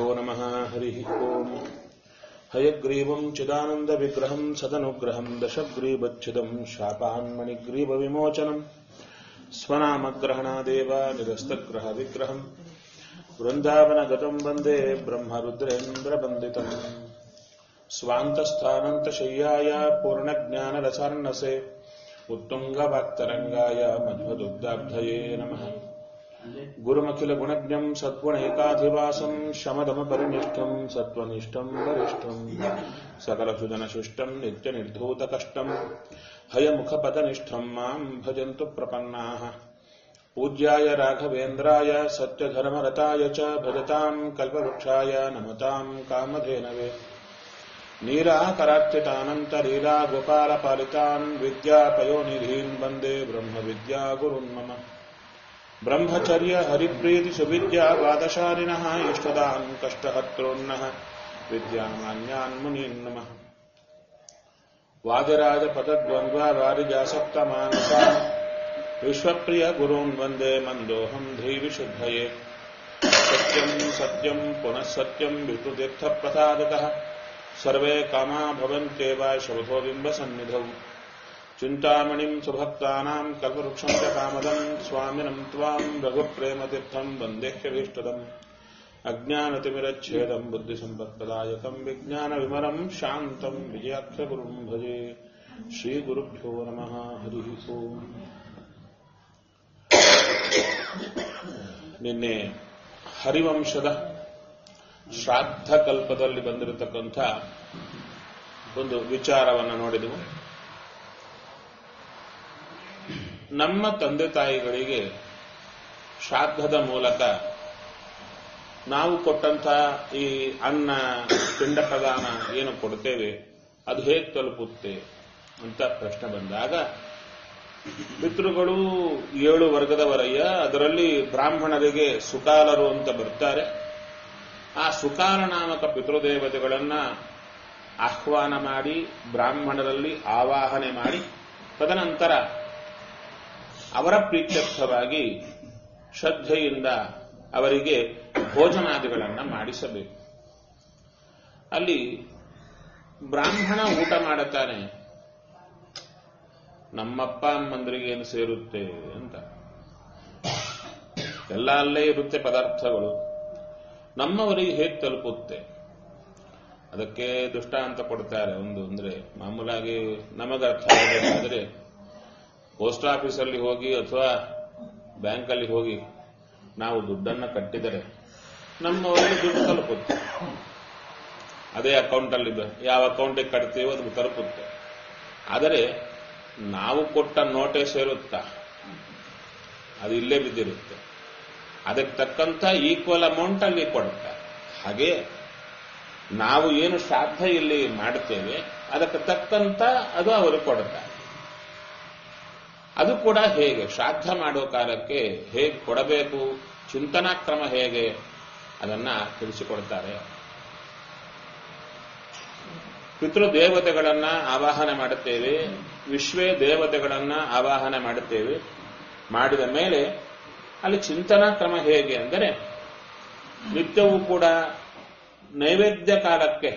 नमः हरिः ओम् हयग्रीवम् चिदानन्दविग्रहम् सदनुग्रहम् दशग्रीवच्छिदम् शापान्मणिग्रीवविमोचनम् स्वनामग्रहणादेव निरस्तग्रहविग्रहम् वृन्दावनगतम् वन्दे ब्रह्मरुद्रेन्द्रवन्दितम् स्वान्तस्थानन्तशय्याय पूर्णज्ञानरसार्णसे उत्तुङ्गवाक्तरङ्गाय मध्वदुग्धाब्धये नमः गुरुमखिलगुणज्ञम् सत्त्वणैकाधिवासम् शमदमपरिनिष्ठम् सत्त्वनिष्ठम् वरिष्ठम् सकलसुजनशिष्टम् नित्यनिर्धूतकष्टम् हयमुखपदनिष्ठम् माम् भजन्तु प्रपन्नाः पूज्याय राघवेन्द्राय सत्यधर्मरताय च भजताम् कल्पवृक्षाय नमताम् कामधेनवे नीराकरार्चितानन्तलीलागोपालपालितान् विद्यापयोनिधीन् वन्दे ब्रह्मविद्यागुरुन् मम ब्रह्मचर्य हरिप्रीतिसुविद्या द्वादशालिनः इष्टदान् कष्टहर्तॄन्नः विद्यामान्यान् मुनीन् नमः वादिराजपदद्वन्द्वारिजासक्तमानसान् विश्वप्रियगुरून् वन्दे मन्दोऽहम् धीविशुद्धये सत्यम् सत्यम् पुनः सत्यम् विष्णुतीर्थप्रसादतः सर्वे कामा भवन्त्येव शबधो बिम्बसन्निधौ चिन्तामणिम् सुभक्तानाम् कल्पवृक्षम् च कामदम् स्वामिनम् त्वाम् रघुप्रेमतीर्थम् वन्देह्यभीष्टदम् अज्ञानतिमिरच्छेदम् बुद्धिसम्पत्प्रदायकम् विज्ञानविमलम् शान्तम् विजयाख्यगुरुम् भजे श्रीगुरुभ्यो नमः हरिः ओम् ನಿನ್ನೆ ಹರಿವಂಶದ ಶ್ರಾದ್ದ ಕಲ್ಪದಲ್ಲಿ ಬಂದಿರತಕ್ಕಂಥ ಒಂದು ವಿಚಾರವನ್ನು ನೋಡಿದೆವು ನಮ್ಮ ತಂದೆ ತಾಯಿಗಳಿಗೆ ಶ್ರಾದ್ದದ ಮೂಲಕ ನಾವು ಕೊಟ್ಟಂತ ಈ ಅನ್ನ ಪಿಂಡ ಪ್ರದಾನ ಏನು ಕೊಡ್ತೇವೆ ಅದು ಹೇಗೆ ತಲುಪುತ್ತೆ ಅಂತ ಪ್ರಶ್ನೆ ಬಂದಾಗ ಪಿತೃಗಳು ಏಳು ವರ್ಗದವರಯ್ಯ ಅದರಲ್ಲಿ ಬ್ರಾಹ್ಮಣರಿಗೆ ಸುಕಾಲರು ಅಂತ ಬರ್ತಾರೆ ಆ ಸುಕಾಲ ನಾಮಕ ಪಿತೃದೇವತೆಗಳನ್ನ ಆಹ್ವಾನ ಮಾಡಿ ಬ್ರಾಹ್ಮಣರಲ್ಲಿ ಆವಾಹನೆ ಮಾಡಿ ತದನಂತರ ಅವರ ಪ್ರೀತ್ಯರ್ಥವಾಗಿ ಶ್ರದ್ಧೆಯಿಂದ ಅವರಿಗೆ ಭೋಜನಾದಿಗಳನ್ನು ಮಾಡಿಸಬೇಕು ಅಲ್ಲಿ ಬ್ರಾಹ್ಮಣ ಊಟ ಮಾಡುತ್ತಾನೆ ನಮ್ಮಪ್ಪ ಅಮ್ಮಂದ್ರಿಗೆ ಏನು ಸೇರುತ್ತೆ ಅಂತ ಎಲ್ಲ ಅಲ್ಲೇ ಇರುತ್ತೆ ಪದಾರ್ಥಗಳು ನಮ್ಮವರಿಗೆ ಹೇಗೆ ತಲುಪುತ್ತೆ ಅದಕ್ಕೆ ದೃಷ್ಟಾಂತ ಕೊಡ್ತಾರೆ ಒಂದು ಅಂದ್ರೆ ಮಾಮೂಲಾಗಿ ನಮಗೆ ಅರ್ಥ ಆಗಬೇಕಾದ್ರೆ ಪೋಸ್ಟ್ ಆಫೀಸಲ್ಲಿ ಹೋಗಿ ಅಥವಾ ಬ್ಯಾಂಕಲ್ಲಿ ಹೋಗಿ ನಾವು ದುಡ್ಡನ್ನು ಕಟ್ಟಿದರೆ ನಮ್ಮವರಿಗೆ ದುಡ್ಡು ತಲುಪುತ್ತೆ ಅದೇ ಅಕೌಂಟಲ್ಲಿ ಯಾವ ಅಕೌಂಟಿಗೆ ಕಟ್ತೀವೋ ಅದು ತಲುಪುತ್ತೆ ಆದರೆ ನಾವು ಕೊಟ್ಟ ನೋಟೇ ಸೇರುತ್ತಾ ಅದು ಇಲ್ಲೇ ಬಿದ್ದಿರುತ್ತೆ ಅದಕ್ಕೆ ತಕ್ಕಂತ ಈಕ್ವಲ್ ಅಮೌಂಟ್ ಅಲ್ಲಿ ಕೊಡುತ್ತಾರೆ ಹಾಗೆ ನಾವು ಏನು ಶ್ರಾದ್ದ ಇಲ್ಲಿ ಮಾಡುತ್ತೇವೆ ಅದಕ್ಕೆ ತಕ್ಕಂತ ಅದು ಅವರು ಕೊಡುತ್ತಾರೆ ಅದು ಕೂಡ ಹೇಗೆ ಶ್ರಾದ್ದ ಮಾಡುವ ಕಾಲಕ್ಕೆ ಹೇಗೆ ಕೊಡಬೇಕು ಚಿಂತನಾ ಕ್ರಮ ಹೇಗೆ ಅದನ್ನ ತಿಳಿಸಿಕೊಡ್ತಾರೆ ಪಿತೃದೇವತೆಗಳನ್ನ ಆವಾಹನೆ ಮಾಡುತ್ತೇವೆ ವಿಶ್ವೇ ದೇವತೆಗಳನ್ನ ಆವಾಹನೆ ಮಾಡುತ್ತೇವೆ ಮಾಡಿದ ಮೇಲೆ ಅಲ್ಲಿ ಚಿಂತನಾ ಕ್ರಮ ಹೇಗೆ ಅಂದರೆ ನಿತ್ಯವೂ ಕೂಡ ನೈವೇದ್ಯ ಕಾಲಕ್ಕೆ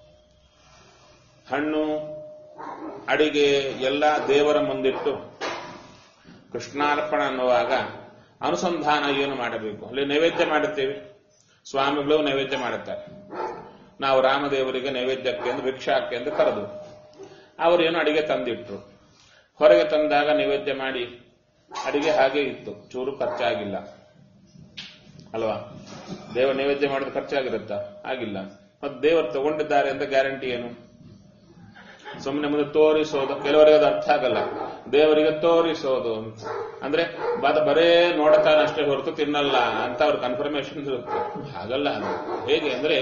ಹಣ್ಣು ಅಡಿಗೆ ಎಲ್ಲ ದೇವರ ಮುಂದಿಟ್ಟು ಕೃಷ್ಣಾರ್ಪಣ ಅನ್ನುವಾಗ ಅನುಸಂಧಾನ ಏನು ಮಾಡಬೇಕು ಅಲ್ಲಿ ನೈವೇದ್ಯ ಮಾಡುತ್ತೇವೆ ಸ್ವಾಮಿಗಳು ನೈವೇದ್ಯ ಮಾಡುತ್ತಾರೆ ನಾವು ರಾಮದೇವರಿಗೆ ನೈವೇದ್ಯಕ್ಕೆ ಎಂದು ಭಿಕ್ಷಾಕ್ಕೆ ಎಂದು ಕರೆದು ಅವರೇನು ಅಡಿಗೆ ತಂದಿಟ್ರು ಹೊರಗೆ ತಂದಾಗ ನೈವೇದ್ಯ ಮಾಡಿ ಅಡಿಗೆ ಹಾಗೆ ಇತ್ತು ಚೂರು ಖರ್ಚಾಗಿಲ್ಲ ಅಲ್ವಾ ದೇವ ನೈವೇದ್ಯ ಮಾಡಿದ್ರೆ ಖರ್ಚಾಗಿರುತ್ತಾ ಆಗಿಲ್ಲ ಮತ್ತೆ ದೇವರು ತಗೊಂಡಿದ್ದಾರೆ ಅಂತ ಗ್ಯಾರಂಟಿ ಏನು ಸುಮ್ಮನೆ ಮುಂದೆ ತೋರಿಸೋದು ಕೆಲವರಿಗೆ ಅದು ಅರ್ಥ ಆಗಲ್ಲ ದೇವರಿಗೆ ತೋರಿಸೋದು ಅಂತ ಅಂದ್ರೆ ಬದ ಬರೇ ನೋಡ್ತಾನಷ್ಟೇ ಹೊರತು ತಿನ್ನಲ್ಲ ಅಂತ ಅವ್ರ ಕನ್ಫರ್ಮೇಶನ್ ಇರುತ್ತೆ ಹಾಗಲ್ಲ ಅದು ಹೇಗೆ ಅಂದ್ರೆ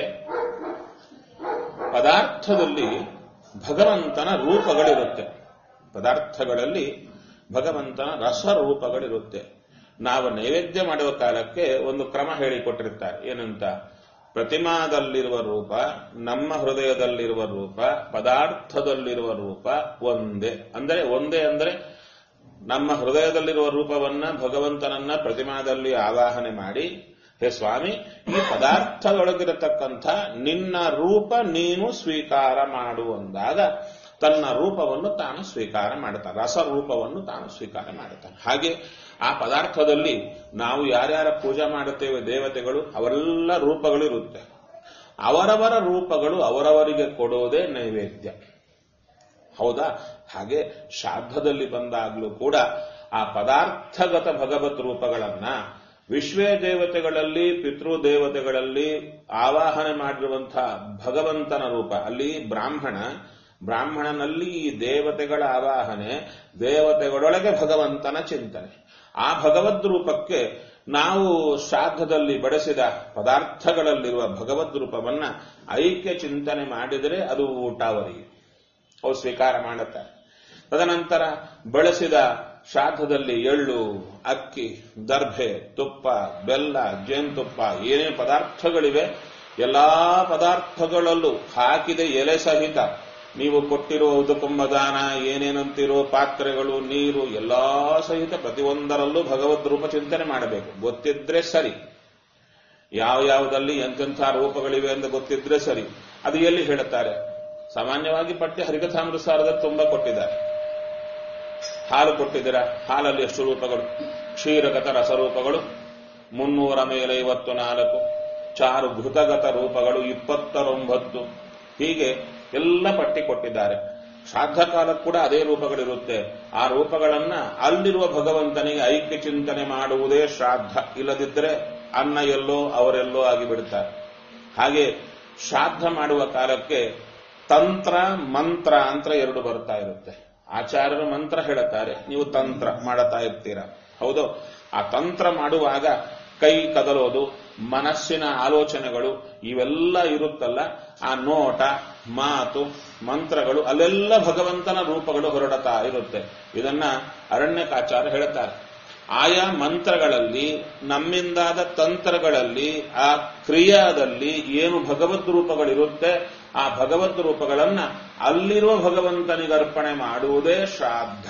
ಪದಾರ್ಥದಲ್ಲಿ ಭಗವಂತನ ರೂಪಗಳಿರುತ್ತೆ ಪದಾರ್ಥಗಳಲ್ಲಿ ಭಗವಂತನ ರಸರೂಪಗಳಿರುತ್ತೆ ನಾವು ನೈವೇದ್ಯ ಮಾಡುವ ಕಾಲಕ್ಕೆ ಒಂದು ಕ್ರಮ ಹೇಳಿಕೊಟ್ಟಿರ್ತಾರೆ ಏನಂತ ಪ್ರತಿಮಾದಲ್ಲಿರುವ ರೂಪ ನಮ್ಮ ಹೃದಯದಲ್ಲಿರುವ ರೂಪ ಪದಾರ್ಥದಲ್ಲಿರುವ ರೂಪ ಒಂದೇ ಅಂದರೆ ಒಂದೇ ಅಂದರೆ ನಮ್ಮ ಹೃದಯದಲ್ಲಿರುವ ರೂಪವನ್ನ ಭಗವಂತನನ್ನ ಪ್ರತಿಮಾದಲ್ಲಿ ಆವಾಹನೆ ಮಾಡಿ ಹೇ ಸ್ವಾಮಿ ಈ ಪದಾರ್ಥದೊಳಗಿರತಕ್ಕಂಥ ನಿನ್ನ ರೂಪ ನೀನು ಸ್ವೀಕಾರ ಮಾಡು ಅಂದಾಗ ತನ್ನ ರೂಪವನ್ನು ತಾನು ಸ್ವೀಕಾರ ಮಾಡುತ್ತಾನೆ ರಸರೂಪವನ್ನು ತಾನು ಸ್ವೀಕಾರ ಮಾಡುತ್ತಾನೆ ಹಾಗೆ ಆ ಪದಾರ್ಥದಲ್ಲಿ ನಾವು ಯಾರ್ಯಾರ ಪೂಜೆ ಮಾಡುತ್ತೇವೆ ದೇವತೆಗಳು ಅವರೆಲ್ಲ ರೂಪಗಳು ಇರುತ್ತೆ ಅವರವರ ರೂಪಗಳು ಅವರವರಿಗೆ ಕೊಡೋದೇ ನೈವೇದ್ಯ ಹೌದಾ ಹಾಗೆ ಶ್ರಾದ್ದದಲ್ಲಿ ಬಂದಾಗಲೂ ಕೂಡ ಆ ಪದಾರ್ಥಗತ ಭಗವತ್ ರೂಪಗಳನ್ನ ವಿಶ್ವೇ ದೇವತೆಗಳಲ್ಲಿ ಪಿತೃ ದೇವತೆಗಳಲ್ಲಿ ಆವಾಹನೆ ಮಾಡಿರುವಂತಹ ಭಗವಂತನ ರೂಪ ಅಲ್ಲಿ ಬ್ರಾಹ್ಮಣ ಬ್ರಾಹ್ಮಣನಲ್ಲಿ ಈ ದೇವತೆಗಳ ಆವಾಹನೆ ದೇವತೆಗಳೊಳಗೆ ಭಗವಂತನ ಚಿಂತನೆ ಆ ಭಗವದ್ ರೂಪಕ್ಕೆ ನಾವು ಶ್ರಾದ್ದದಲ್ಲಿ ಬಡಿಸಿದ ಪದಾರ್ಥಗಳಲ್ಲಿರುವ ಭಗವದ್ ರೂಪವನ್ನ ಐಕ್ಯ ಚಿಂತನೆ ಮಾಡಿದರೆ ಅದು ಊಟ ಅವರಿಗೆ ಅವು ಸ್ವೀಕಾರ ಮಾಡುತ್ತಾರೆ ತದನಂತರ ಬಳಸಿದ ಶ್ರಾದ್ದದಲ್ಲಿ ಎಳ್ಳು ಅಕ್ಕಿ ದರ್ಭೆ ತುಪ್ಪ ಬೆಲ್ಲ ಜೇನುತುಪ್ಪ ಏನೇನು ಪದಾರ್ಥಗಳಿವೆ ಎಲ್ಲಾ ಪದಾರ್ಥಗಳಲ್ಲೂ ಹಾಕಿದ ಎಲೆ ಸಹಿತ ನೀವು ಕೊಟ್ಟಿರುವ ಉದಕುಂಭದಾನ ಏನೇನಂತಿರೋ ಪಾತ್ರೆಗಳು ನೀರು ಎಲ್ಲಾ ಸಹಿತ ಪ್ರತಿಯೊಂದರಲ್ಲೂ ಭಗವದ್ ರೂಪ ಚಿಂತನೆ ಮಾಡಬೇಕು ಗೊತ್ತಿದ್ರೆ ಸರಿ ಯಾವ ಯಾವುದಲ್ಲಿ ಎಂತೆಂಥ ರೂಪಗಳಿವೆ ಎಂದು ಗೊತ್ತಿದ್ರೆ ಸರಿ ಅದು ಎಲ್ಲಿ ಹೇಳುತ್ತಾರೆ ಸಾಮಾನ್ಯವಾಗಿ ಪಠ್ಯ ಹರಿಕಥಾಮೃತಸಾರದಲ್ಲಿ ತುಂಬಾ ಕೊಟ್ಟಿದ್ದಾರೆ ಹಾಲು ಕೊಟ್ಟಿದ್ದೀರಾ ಹಾಲಲ್ಲಿ ಎಷ್ಟು ರೂಪಗಳು ಕ್ಷೀರಗತ ರಸರೂಪಗಳು ಮುನ್ನೂರ ಮೇಲೆ ಐವತ್ತು ನಾಲ್ಕು ಚಾರು ಘೃತಗತ ರೂಪಗಳು ಇಪ್ಪತ್ತರೊಂಬತ್ತು ಹೀಗೆ ಎಲ್ಲ ಪಟ್ಟಿ ಕೊಟ್ಟಿದ್ದಾರೆ ಶ್ರಾದ್ದ ಕಾಲಕ್ಕೆ ಕೂಡ ಅದೇ ರೂಪಗಳಿರುತ್ತೆ ಆ ರೂಪಗಳನ್ನ ಅಲ್ಲಿರುವ ಭಗವಂತನಿಗೆ ಐಕ್ಯ ಚಿಂತನೆ ಮಾಡುವುದೇ ಶ್ರಾದ್ದ ಇಲ್ಲದಿದ್ದರೆ ಅನ್ನ ಎಲ್ಲೋ ಅವರೆಲ್ಲೋ ಆಗಿಬಿಡುತ್ತಾರೆ ಹಾಗೆ ಶ್ರಾದ್ದ ಮಾಡುವ ಕಾಲಕ್ಕೆ ತಂತ್ರ ಮಂತ್ರ ಅಂತ ಎರಡು ಬರ್ತಾ ಇರುತ್ತೆ ಆಚಾರ್ಯರು ಮಂತ್ರ ಹೇಳುತ್ತಾರೆ ನೀವು ತಂತ್ರ ಮಾಡುತ್ತಾ ಇರ್ತೀರಾ ಹೌದು ಆ ತಂತ್ರ ಮಾಡುವಾಗ ಕೈ ಕದಲೋದು ಮನಸ್ಸಿನ ಆಲೋಚನೆಗಳು ಇವೆಲ್ಲ ಇರುತ್ತಲ್ಲ ಆ ನೋಟ ಮಾತು ಮಂತ್ರಗಳು ಅಲ್ಲೆಲ್ಲ ಭಗವಂತನ ರೂಪಗಳು ಹೊರಡತಾ ಇರುತ್ತೆ ಇದನ್ನ ಅರಣ್ಯಕಾಚಾರ್ಯ ಹೇಳುತ್ತಾರೆ ಆಯಾ ಮಂತ್ರಗಳಲ್ಲಿ ನಮ್ಮಿಂದಾದ ತಂತ್ರಗಳಲ್ಲಿ ಆ ಕ್ರಿಯಾದಲ್ಲಿ ಏನು ಭಗವದ್ ರೂಪಗಳಿರುತ್ತೆ ಆ ಭಗವದ್ ರೂಪಗಳನ್ನ ಅಲ್ಲಿರುವ ಭಗವಂತನಿಗೆ ಅರ್ಪಣೆ ಮಾಡುವುದೇ ಶ್ರಾದ್ದ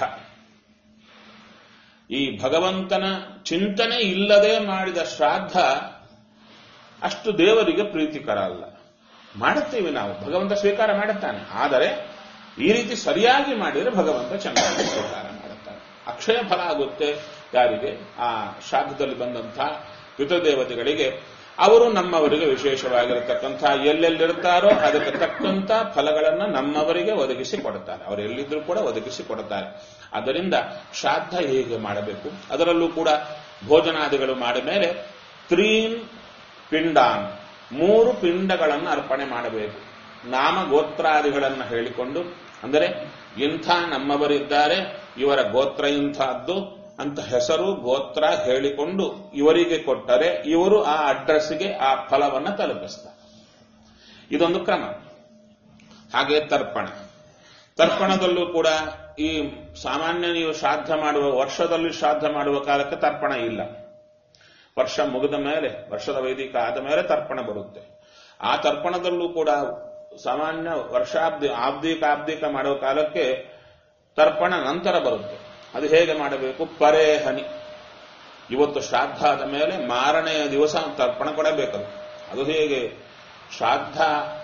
ಈ ಭಗವಂತನ ಚಿಂತನೆ ಇಲ್ಲದೆ ಮಾಡಿದ ಶ್ರಾದ್ದ ಅಷ್ಟು ದೇವರಿಗೆ ಪ್ರೀತಿಕರ ಅಲ್ಲ ಮಾಡುತ್ತೇವೆ ನಾವು ಭಗವಂತ ಸ್ವೀಕಾರ ಮಾಡುತ್ತಾನೆ ಆದರೆ ಈ ರೀತಿ ಸರಿಯಾಗಿ ಮಾಡಿದರೆ ಭಗವಂತ ಚೆನ್ನಾಗಿ ಸ್ವೀಕಾರ ಮಾಡುತ್ತಾನೆ ಅಕ್ಷಯ ಫಲ ಆಗುತ್ತೆ ಯಾರಿಗೆ ಆ ಶ್ರಾದ್ದದಲ್ಲಿ ಬಂದಂತಹ ಪಿತೃದೇವತೆಗಳಿಗೆ ಅವರು ನಮ್ಮವರಿಗೆ ವಿಶೇಷವಾಗಿರತಕ್ಕಂಥ ಎಲ್ಲೆಲ್ಲಿರ್ತಾರೋ ಅದಕ್ಕೆ ತಕ್ಕಂತ ಫಲಗಳನ್ನು ನಮ್ಮವರಿಗೆ ಒದಗಿಸಿ ಕೊಡುತ್ತಾರೆ ಅವರು ಎಲ್ಲಿದ್ರೂ ಕೂಡ ಒದಗಿಸಿ ಕೊಡುತ್ತಾರೆ ಆದ್ದರಿಂದ ಶ್ರಾದ್ದ ಹೇಗೆ ಮಾಡಬೇಕು ಅದರಲ್ಲೂ ಕೂಡ ಭೋಜನಾದಿಗಳು ಮಾಡಿದ ಮೇಲೆ ತ್ರೀನ್ ಪಿಂಡಾನ್ ಮೂರು ಪಿಂಡಗಳನ್ನು ಅರ್ಪಣೆ ಮಾಡಬೇಕು ನಾಮ ಗೋತ್ರಾದಿಗಳನ್ನು ಹೇಳಿಕೊಂಡು ಅಂದರೆ ಇಂಥ ನಮ್ಮವರಿದ್ದಾರೆ ಇವರ ಗೋತ್ರ ಇಂಥದ್ದು ಅಂತ ಹೆಸರು ಗೋತ್ರ ಹೇಳಿಕೊಂಡು ಇವರಿಗೆ ಕೊಟ್ಟರೆ ಇವರು ಆ ಅಡ್ರೆಸ್ಗೆ ಆ ಫಲವನ್ನು ತಲುಪಿಸ್ತಾರೆ ಇದೊಂದು ಕ್ರಮ ಹಾಗೆ ತರ್ಪಣ ತರ್ಪಣದಲ್ಲೂ ಕೂಡ ಈ ಸಾಮಾನ್ಯ ನೀವು ಶ್ರಾದ್ದ ಮಾಡುವ ವರ್ಷದಲ್ಲಿ ಶ್ರಾದ್ದ ಮಾಡುವ ಕಾಲಕ್ಕೆ ತರ್ಪಣ ಇಲ್ಲ ವರ್ಷ ಮುಗಿದ ಮೇಲೆ ವರ್ಷದ ವೈದಿಕ ಆದ ಮೇಲೆ ತರ್ಪಣ ಬರುತ್ತೆ ಆ ತರ್ಪಣದಲ್ಲೂ ಕೂಡ ಸಾಮಾನ್ಯ ವರ್ಷಾಬ್ದಿ ಆಬ್ದಿಕ ಆಬ್ದಿಕ ಮಾಡುವ ಕಾಲಕ್ಕೆ ತರ್ಪಣ ನಂತರ ಬರುತ್ತೆ ಅದು ಹೇಗೆ ಮಾಡಬೇಕು ಪರೇಹನಿ ಇವತ್ತು ಶ್ರಾದ್ದ ಆದ ಮೇಲೆ ಮಾರನೆಯ ದಿವಸ ತರ್ಪಣ ಕೊಡಬೇಕದು ಅದು ಹೇಗೆ ಶ್ರಾದ್ದ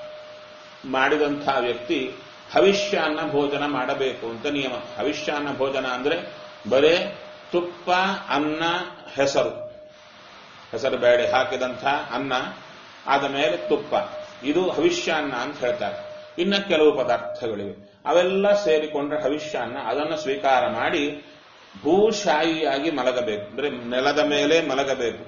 ಮಾಡಿದಂಥ ವ್ಯಕ್ತಿ ಹವಿಷ್ಯಾನ್ನ ಭೋಜನ ಮಾಡಬೇಕು ಅಂತ ನಿಯಮ ಹವಿಷ್ಯಾನ್ನ ಭೋಜನ ಅಂದ್ರೆ ಬರೇ ತುಪ್ಪ ಅನ್ನ ಹೆಸರು ಹೆಸರು ಬೇಳೆ ಹಾಕಿದಂಥ ಅನ್ನ ಆದ ಮೇಲೆ ತುಪ್ಪ ಇದು ಹವಿಷ್ಯಾನ್ನ ಅಂತ ಹೇಳ್ತಾರೆ ಇನ್ನ ಕೆಲವು ಪದಾರ್ಥಗಳಿವೆ ಅವೆಲ್ಲ ಸೇರಿಕೊಂಡ್ರೆ ಹವಿಷ್ಯಾನ್ನ ಅದನ್ನು ಸ್ವೀಕಾರ ಮಾಡಿ ಭೂಶಾಯಿಯಾಗಿ ಮಲಗಬೇಕು ಅಂದ್ರೆ ನೆಲದ ಮೇಲೆ ಮಲಗಬೇಕು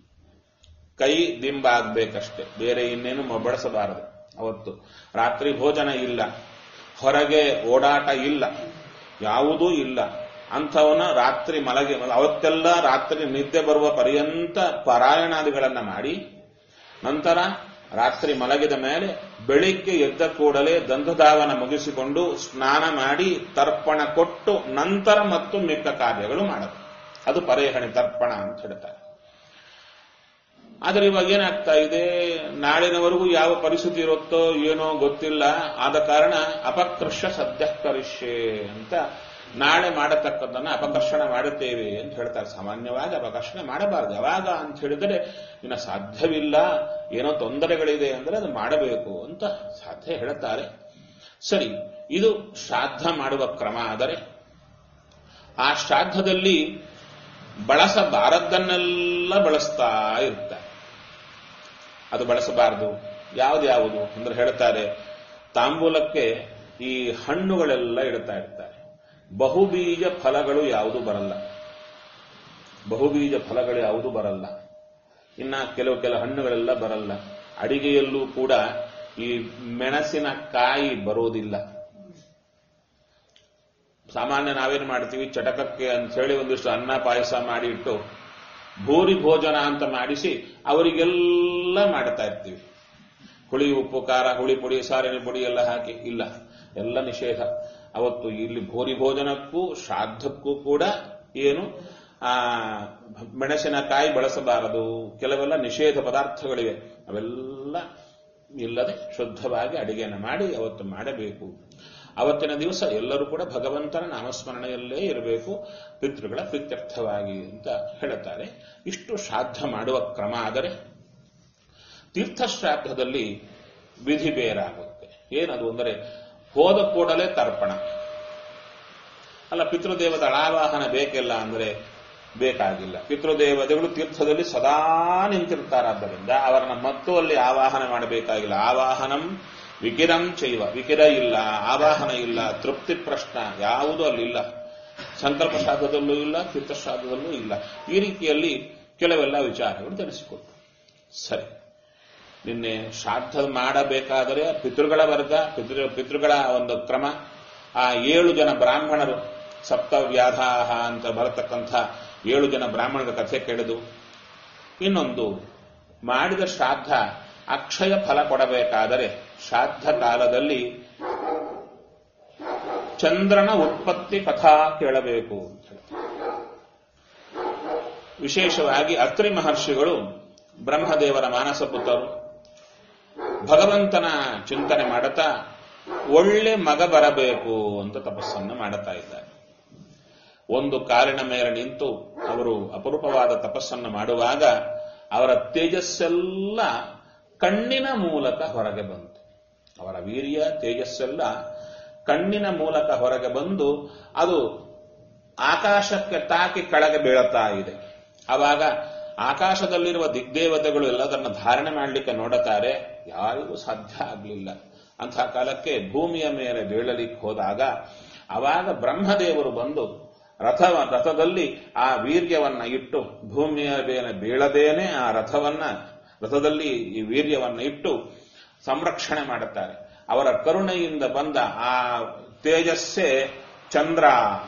ಕೈ ದಿಂಬ ಆಗ್ಬೇಕಷ್ಟೆ ಬೇರೆ ಇನ್ನೇನು ಮೊಬ್ಬಡಿಸಬಾರದು ಅವತ್ತು ರಾತ್ರಿ ಭೋಜನ ಇಲ್ಲ ಹೊರಗೆ ಓಡಾಟ ಇಲ್ಲ ಯಾವುದೂ ಇಲ್ಲ ಅಂಥವನ ರಾತ್ರಿ ಮಲಗಿ ಅವತ್ತೆಲ್ಲ ರಾತ್ರಿ ನಿದ್ದೆ ಬರುವ ಪರ್ಯಂತ ಪಾರಾಯಣಾದಿಗಳನ್ನ ಮಾಡಿ ನಂತರ ರಾತ್ರಿ ಮಲಗಿದ ಮೇಲೆ ಬೆಳಿಗ್ಗೆ ಎದ್ದ ಕೂಡಲೇ ದಂಧಧಾವನ ಮುಗಿಸಿಕೊಂಡು ಸ್ನಾನ ಮಾಡಿ ತರ್ಪಣ ಕೊಟ್ಟು ನಂತರ ಮತ್ತು ಮಿಕ್ಕ ಕಾರ್ಯಗಳು ಮಾಡಬೇಕು ಅದು ಪರೇಹಣಿ ತರ್ಪಣ ಅಂತ ಹೇಳ್ತಾರೆ ಆದರೆ ಇವಾಗ ಏನಾಗ್ತಾ ಇದೆ ನಾಳಿನವರೆಗೂ ಯಾವ ಪರಿಸ್ಥಿತಿ ಇರುತ್ತೋ ಏನೋ ಗೊತ್ತಿಲ್ಲ ಆದ ಕಾರಣ ಅಪಕೃಷ ಸದ್ಯ ಕರಿಷ್ಯೆ ಅಂತ ನಾಳೆ ಮಾಡತಕ್ಕದ್ದನ್ನು ಅಪಕರ್ಷಣ ಮಾಡುತ್ತೇವೆ ಅಂತ ಹೇಳ್ತಾರೆ ಸಾಮಾನ್ಯವಾಗಿ ಅಪಕರ್ಷಣೆ ಮಾಡಬಾರದು ಯಾವಾಗ ಅಂತ ಹೇಳಿದರೆ ಇನ್ನು ಸಾಧ್ಯವಿಲ್ಲ ಏನೋ ತೊಂದರೆಗಳಿದೆ ಅಂದರೆ ಅದು ಮಾಡಬೇಕು ಅಂತ ಸಾಧ್ಯ ಹೇಳುತ್ತಾರೆ ಸರಿ ಇದು ಶ್ರಾದ್ದ ಮಾಡುವ ಕ್ರಮ ಆದರೆ ಆ ಶ್ರಾದ್ದದಲ್ಲಿ ಬಳಸಬಾರದ್ದನ್ನೆಲ್ಲ ಬಳಸ್ತಾ ಇರ್ತಾರೆ ಅದು ಬಳಸಬಾರದು ಯಾವ್ದು ಅಂದ್ರೆ ಹೇಳ್ತಾರೆ ತಾಂಬೂಲಕ್ಕೆ ಈ ಹಣ್ಣುಗಳೆಲ್ಲ ಇಡ್ತಾ ಇರ್ತಾರೆ ಬಹುಬೀಜ ಫಲಗಳು ಯಾವುದು ಬರಲ್ಲ ಬಹುಬೀಜ ಫಲಗಳು ಯಾವುದು ಬರಲ್ಲ ಇನ್ನ ಕೆಲವು ಕೆಲವು ಹಣ್ಣುಗಳೆಲ್ಲ ಬರಲ್ಲ ಅಡಿಗೆಯಲ್ಲೂ ಕೂಡ ಈ ಮೆಣಸಿನ ಕಾಯಿ ಬರೋದಿಲ್ಲ ಸಾಮಾನ್ಯ ನಾವೇನು ಮಾಡ್ತೀವಿ ಚಟಕಕ್ಕೆ ಅಂತ ಹೇಳಿ ಒಂದಿಷ್ಟು ಅನ್ನ ಪಾಯಸ ಮಾಡಿ ಇಟ್ಟು ಭೂರಿ ಭೋಜನ ಅಂತ ಮಾಡಿಸಿ ಅವರಿಗೆಲ್ಲ ಮಾಡ್ತಾ ಇರ್ತೀವಿ ಹುಳಿ ಉಪ್ಪು ಖಾರ ಹುಳಿ ಪುಡಿ ಸಾರಿನ ಪುಡಿ ಎಲ್ಲ ಹಾಕಿ ಇಲ್ಲ ಎಲ್ಲ ನಿಷೇಧ ಅವತ್ತು ಇಲ್ಲಿ ಭೂರಿ ಭೋಜನಕ್ಕೂ ಶ್ರಾದ್ದಕ್ಕೂ ಕೂಡ ಏನು ಆ ಮೆಣಸಿನಕಾಯಿ ಬಳಸಬಾರದು ಕೆಲವೆಲ್ಲ ನಿಷೇಧ ಪದಾರ್ಥಗಳಿವೆ ಅವೆಲ್ಲ ಇಲ್ಲದೆ ಶುದ್ಧವಾಗಿ ಅಡಿಗೆಯನ್ನು ಮಾಡಿ ಅವತ್ತು ಮಾಡಬೇಕು ಅವತ್ತಿನ ದಿವಸ ಎಲ್ಲರೂ ಕೂಡ ಭಗವಂತನ ನಾಮಸ್ಮರಣೆಯಲ್ಲೇ ಇರಬೇಕು ಪಿತೃಗಳ ಪ್ರೀತ್ಯರ್ಥವಾಗಿ ಅಂತ ಹೇಳುತ್ತಾರೆ ಇಷ್ಟು ಶ್ರಾದ್ದ ಮಾಡುವ ಕ್ರಮ ಆದರೆ ತೀರ್ಥಶ್ರಾದ್ದದಲ್ಲಿ ವಿಧಿ ಬೇರಾಗುತ್ತೆ ಏನದು ಅಂದರೆ ಹೋದ ಕೂಡಲೇ ತರ್ಪಣ ಅಲ್ಲ ಪಿತೃದೇವದ ಅಳಾವಾಹನ ಬೇಕಿಲ್ಲ ಅಂದರೆ ಬೇಕಾಗಿಲ್ಲ ಪಿತೃದೇವತೆಗಳು ತೀರ್ಥದಲ್ಲಿ ಸದಾ ನಿಂತಿರ್ತಾರಾದ್ದರಿಂದ ಅವರನ್ನ ಮತ್ತು ಅಲ್ಲಿ ಆವಾಹನ ಮಾಡಬೇಕಾಗಿಲ್ಲ ಆವಾಹನಂ ವಿಕಿರಂ ಚೈವ ವಿಕಿರ ಇಲ್ಲ ಆವಾಹನ ಇಲ್ಲ ತೃಪ್ತಿ ಪ್ರಶ್ನ ಯಾವುದೂ ಅಲ್ಲಿಲ್ಲ ಸಂಕಲ್ಪ ಶ್ರಾದ್ದದಲ್ಲೂ ಇಲ್ಲ ತೀರ್ಥಶ್ರಾದ್ದದಲ್ಲೂ ಇಲ್ಲ ಈ ರೀತಿಯಲ್ಲಿ ಕೆಲವೆಲ್ಲ ವಿಚಾರಗಳು ತಿಳಿಸಿಕೊಟ್ಟು ಸರಿ ನಿನ್ನೆ ಶ್ರಾದ್ದ ಮಾಡಬೇಕಾದರೆ ಪಿತೃಗಳ ವರ್ಗ ಪಿತೃ ಪಿತೃಗಳ ಒಂದು ಕ್ರಮ ಆ ಏಳು ಜನ ಬ್ರಾಹ್ಮಣರು ಸಪ್ತ ವ್ಯಾಧಾಹ ಅಂತ ಬರತಕ್ಕಂಥ ಏಳು ಜನ ಬ್ರಾಹ್ಮಣರ ಕಥೆ ಕೇಳಿದು ಇನ್ನೊಂದು ಮಾಡಿದ ಶ್ರಾದ್ದ ಅಕ್ಷಯ ಫಲ ಕೊಡಬೇಕಾದರೆ ಶ್ರಾದ್ದ ಕಾಲದಲ್ಲಿ ಚಂದ್ರನ ಉತ್ಪತ್ತಿ ಕಥಾ ಕೇಳಬೇಕು ಅಂತ ಹೇಳ್ತಾರೆ. ವಿಶೇಷವಾಗಿ ಅತ್ರಿ ಮಹರ್ಷಿಗಳು ಬ್ರಹ್ಮದೇವರ ಮಾನಸ ಪುತ್ರರು ಭಗವಂತನ ಚಿಂತನೆ ಮಾಡುತ್ತಾ ಒಳ್ಳೆ ಮಗ ಬರಬೇಕು ಅಂತ ತಪಸ್ಸನ್ನು ಮಾಡುತ್ತಾ ಇದ್ದಾರೆ ಒಂದು ಕಾಲಿನ ಮೇಲೆ ನಿಂತು ಅವರು ಅಪರೂಪವಾದ ತಪಸ್ಸನ್ನು ಮಾಡುವಾಗ ಅವರ ತೇಜಸ್ಸೆಲ್ಲ ಕಣ್ಣಿನ ಮೂಲಕ ಹೊರಗೆ ಬಂತು ಅವರ ವೀರ್ಯ ತೇಜಸ್ಸೆಲ್ಲ ಕಣ್ಣಿನ ಮೂಲಕ ಹೊರಗೆ ಬಂದು ಅದು ಆಕಾಶಕ್ಕೆ ತಾಕಿ ಕೆಳಗೆ ಬೀಳುತ್ತಾ ಇದೆ ಆವಾಗ ಆಕಾಶದಲ್ಲಿರುವ ದಿಗ್ದೇವತೆಗಳು ಎಲ್ಲದನ್ನು ಧಾರಣೆ ಮಾಡಲಿಕ್ಕೆ ನೋಡುತ್ತಾರೆ ಯಾರಿಗೂ ಸಾಧ್ಯ ಆಗಲಿಲ್ಲ ಅಂತಹ ಕಾಲಕ್ಕೆ ಭೂಮಿಯ ಮೇಲೆ ಬೀಳಲಿಕ್ಕೆ ಹೋದಾಗ ಅವಾಗ ಬ್ರಹ್ಮದೇವರು ಬಂದು ರಥ ರಥದಲ್ಲಿ ಆ ವೀರ್ಯವನ್ನ ಇಟ್ಟು ಭೂಮಿಯ ಮೇಲೆ ಬೀಳದೇನೆ ಆ ರಥವನ್ನ ರಥದಲ್ಲಿ ಈ ವೀರ್ಯವನ್ನ ಇಟ್ಟು ಸಂರಕ್ಷಣೆ ಮಾಡುತ್ತಾರೆ ಅವರ ಕರುಣೆಯಿಂದ ಬಂದ ಆ ತೇಜಸ್ಸೇ ಚಂದ್ರ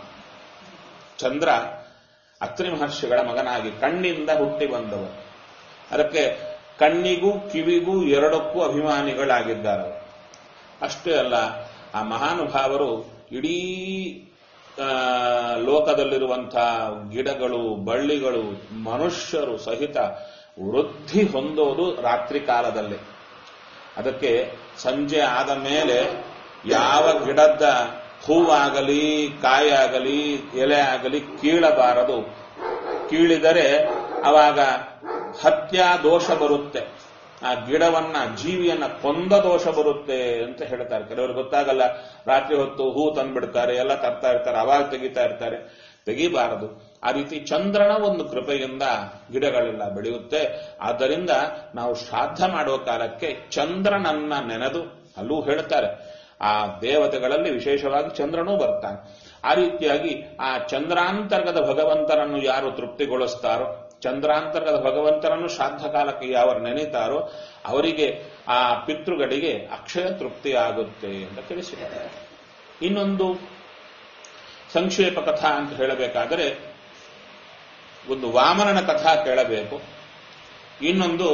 ಚಂದ್ರ ಅತ್ರಿ ಮಹರ್ಷಿಗಳ ಮಗನಾಗಿ ಕಣ್ಣಿಂದ ಹುಟ್ಟಿ ಬಂದವರು ಅದಕ್ಕೆ ಕಣ್ಣಿಗೂ ಕಿವಿಗೂ ಎರಡಕ್ಕೂ ಅಭಿಮಾನಿಗಳಾಗಿದ್ದಾರೆ ಅವರು. ಅಷ್ಟೇ ಅಲ್ಲ ಆ ಮಹಾನುಭಾವರು ಇಡೀ ಆ, ಲೋಕದಲ್ಲಿರುವಂತಹ ಗಿಡಗಳು ಬಳ್ಳಿಗಳು ಮನುಷ್ಯರು ಸಹಿತ ವೃದ್ಧಿ ಹೊಂದೋದು ರಾತ್ರಿ ಕಾಲದಲ್ಲಿ ಅದಕ್ಕೆ ಸಂಜೆ ಆದ ಮೇಲೆ ಯಾವ ಗಿಡದ ಹೂವಾಗಲಿ ಕಾಯಾಗಲಿ ಎಲೆ ಆಗಲಿ ಕೀಳಬಾರದು ಕೀಳಿದರೆ ಅವಾಗ ಹತ್ಯಾ ದೋಷ ಬರುತ್ತೆ ಆ ಗಿಡವನ್ನ ಜೀವಿಯನ್ನ ಕೊಂದ ದೋಷ ಬರುತ್ತೆ ಅಂತ ಹೇಳ್ತಾರೆ ಕೆಲವರು ಗೊತ್ತಾಗಲ್ಲ ರಾತ್ರಿ ಹೊತ್ತು ಹೂ ತಂದ್ಬಿಡ್ತಾರೆ ಎಲ್ಲ ತರ್ತಾ ಇರ್ತಾರೆ ಅವಾಗ ತೆಗಿತಾ ಇರ್ತಾರೆ ತೆಗಿಬಾರದು ಆ ರೀತಿ ಚಂದ್ರನ ಒಂದು ಕೃಪೆಯಿಂದ ಗಿಡಗಳೆಲ್ಲ ಬೆಳೆಯುತ್ತೆ ಆದ್ದರಿಂದ ನಾವು ಶ್ರಾದ್ದ ಮಾಡುವ ಕಾಲಕ್ಕೆ ಚಂದ್ರನನ್ನ ನೆನೆದು ಅಲ್ಲೂ ಹೇಳ್ತಾರೆ ಆ ದೇವತೆಗಳಲ್ಲಿ ವಿಶೇಷವಾಗಿ ಚಂದ್ರನೂ ಬರ್ತಾನೆ ಆ ರೀತಿಯಾಗಿ ಆ ಚಂದ್ರಾಂತರ್ಗದ ಭಗವಂತನನ್ನು ಯಾರು ತೃಪ್ತಿಗೊಳಿಸ್ತಾರೋ ಚಂದ್ರಾಂತರ್ಗದ ಭಗವಂತನನ್ನು ಶ್ರಾದ್ದ ಕಾಲಕ್ಕೆ ಯಾವರು ನೆನೀತಾರೋ ಅವರಿಗೆ ಆ ಪಿತೃಗಳಿಗೆ ಅಕ್ಷಯ ತೃಪ್ತಿ ಆಗುತ್ತೆ ಅಂತ ತಿಳಿಸಿದ್ದಾರೆ ಇನ್ನೊಂದು ಸಂಕ್ಷೇಪ ಕಥಾ ಅಂತ ಹೇಳಬೇಕಾದರೆ ಒಂದು ವಾಮನನ ಕಥಾ ಕೇಳಬೇಕು ಇನ್ನೊಂದು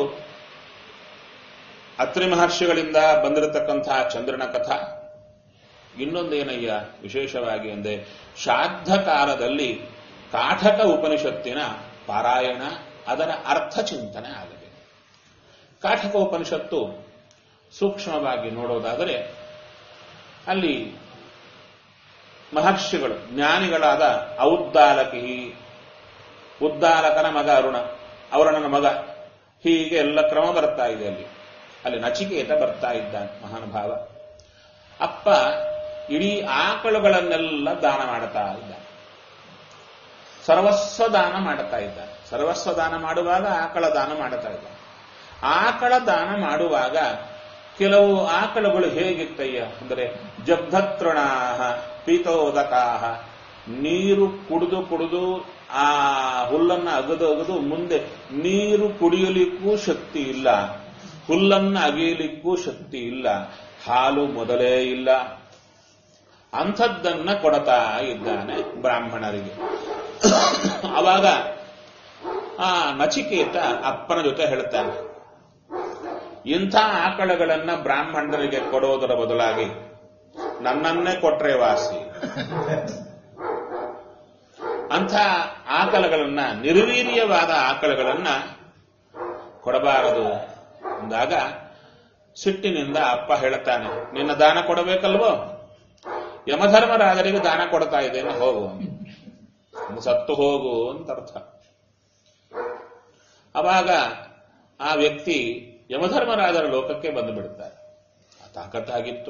ಅತ್ರಿ ಮಹರ್ಷಿಗಳಿಂದ ಬಂದಿರತಕ್ಕಂತಹ ಚಂದ್ರನ ಕಥಾ ಇನ್ನೊಂದೇನಯ್ಯ ವಿಶೇಷವಾಗಿ ಅಂದರೆ ಶ್ರಾದ್ದ ಕಾಲದಲ್ಲಿ ಕಾಠಕ ಉಪನಿಷತ್ತಿನ ಪಾರಾಯಣ ಅದರ ಅರ್ಥ ಚಿಂತನೆ ಆಗಬೇಕು ಕಾಠಕ ಉಪನಿಷತ್ತು ಸೂಕ್ಷ್ಮವಾಗಿ ನೋಡೋದಾದರೆ ಅಲ್ಲಿ ಮಹರ್ಷಿಗಳು ಜ್ಞಾನಿಗಳಾದ ಔದ್ದಾಲಕಿ ಉದ್ದಾಲಕನ ಮಗ ಅರುಣ ಅವರಣ್ಣನ ಮಗ ಹೀಗೆ ಎಲ್ಲ ಕ್ರಮ ಬರ್ತಾ ಇದೆ ಅಲ್ಲಿ ಅಲ್ಲಿ ನಚಿಕೇತ ಬರ್ತಾ ಇದ್ದಾನೆ ಮಹಾನುಭಾವ ಅಪ್ಪ ಇಡೀ ಆಕಳುಗಳನ್ನೆಲ್ಲ ದಾನ ಮಾಡ್ತಾ ಇದ್ದಾನೆ ಸರ್ವಸ್ವ ದಾನ ಮಾಡ್ತಾ ಇದ್ದಾನೆ ಸರ್ವಸ್ವ ದಾನ ಮಾಡುವಾಗ ಆಕಳ ದಾನ ಮಾಡ್ತಾ ಇದ್ದಾನೆ ಆಕಳ ದಾನ ಮಾಡುವಾಗ ಕೆಲವು ಆಕಳುಗಳು ಹೇಗಿತ್ತಯ್ಯ ಅಂದರೆ ಜಗ್ಧತೃಣಾಹ ಪೀತೋದಕಾಹ ನೀರು ಕುಡಿದು ಕುಡಿದು ಆ ಹುಲ್ಲನ್ನ ಅಗದು ಅಗದು ಮುಂದೆ ನೀರು ಕುಡಿಯಲಿಕ್ಕೂ ಶಕ್ತಿ ಇಲ್ಲ ಹುಲ್ಲನ್ನ ಅಗೆಯಲಿಕ್ಕೂ ಶಕ್ತಿ ಇಲ್ಲ ಹಾಲು ಮೊದಲೇ ಇಲ್ಲ ಅಂಥದ್ದನ್ನ ಕೊಡತಾ ಇದ್ದಾನೆ ಬ್ರಾಹ್ಮಣರಿಗೆ ಅವಾಗ ಆ ನಚಿಕೇತ ಅಪ್ಪನ ಜೊತೆ ಹೇಳ್ತಾನೆ ಇಂಥ ಆಕಳಗಳನ್ನ ಬ್ರಾಹ್ಮಣರಿಗೆ ಕೊಡೋದರ ಬದಲಾಗಿ ನನ್ನನ್ನೇ ಕೊಟ್ರೆ ವಾಸಿ ಅಂಥ ಆಕಳಗಳನ್ನ ನಿರ್ವೀರ್ಯವಾದ ಆಕಳಗಳನ್ನ ಕೊಡಬಾರದು ಅಂದಾಗ ಸಿಟ್ಟಿನಿಂದ ಅಪ್ಪ ಹೇಳ್ತಾನೆ ನಿನ್ನ ದಾನ ಕೊಡಬೇಕಲ್ವೋ ಯಮಧರ್ಮರಾಜರಿಗೆ ದಾನ ಕೊಡ್ತಾ ಇದ್ದೇನೆ ಹೋಗು ನೀನು ಸತ್ತು ಹೋಗು ಅಂತ ಅರ್ಥ ಅವಾಗ ಆ ವ್ಯಕ್ತಿ ಯಮಧರ್ಮರಾಜರ ಲೋಕಕ್ಕೆ ಬಂದು ಬಿಡುತ್ತಾರೆ ಆ ತಾಕತ್ತಾಗಿತ್ತು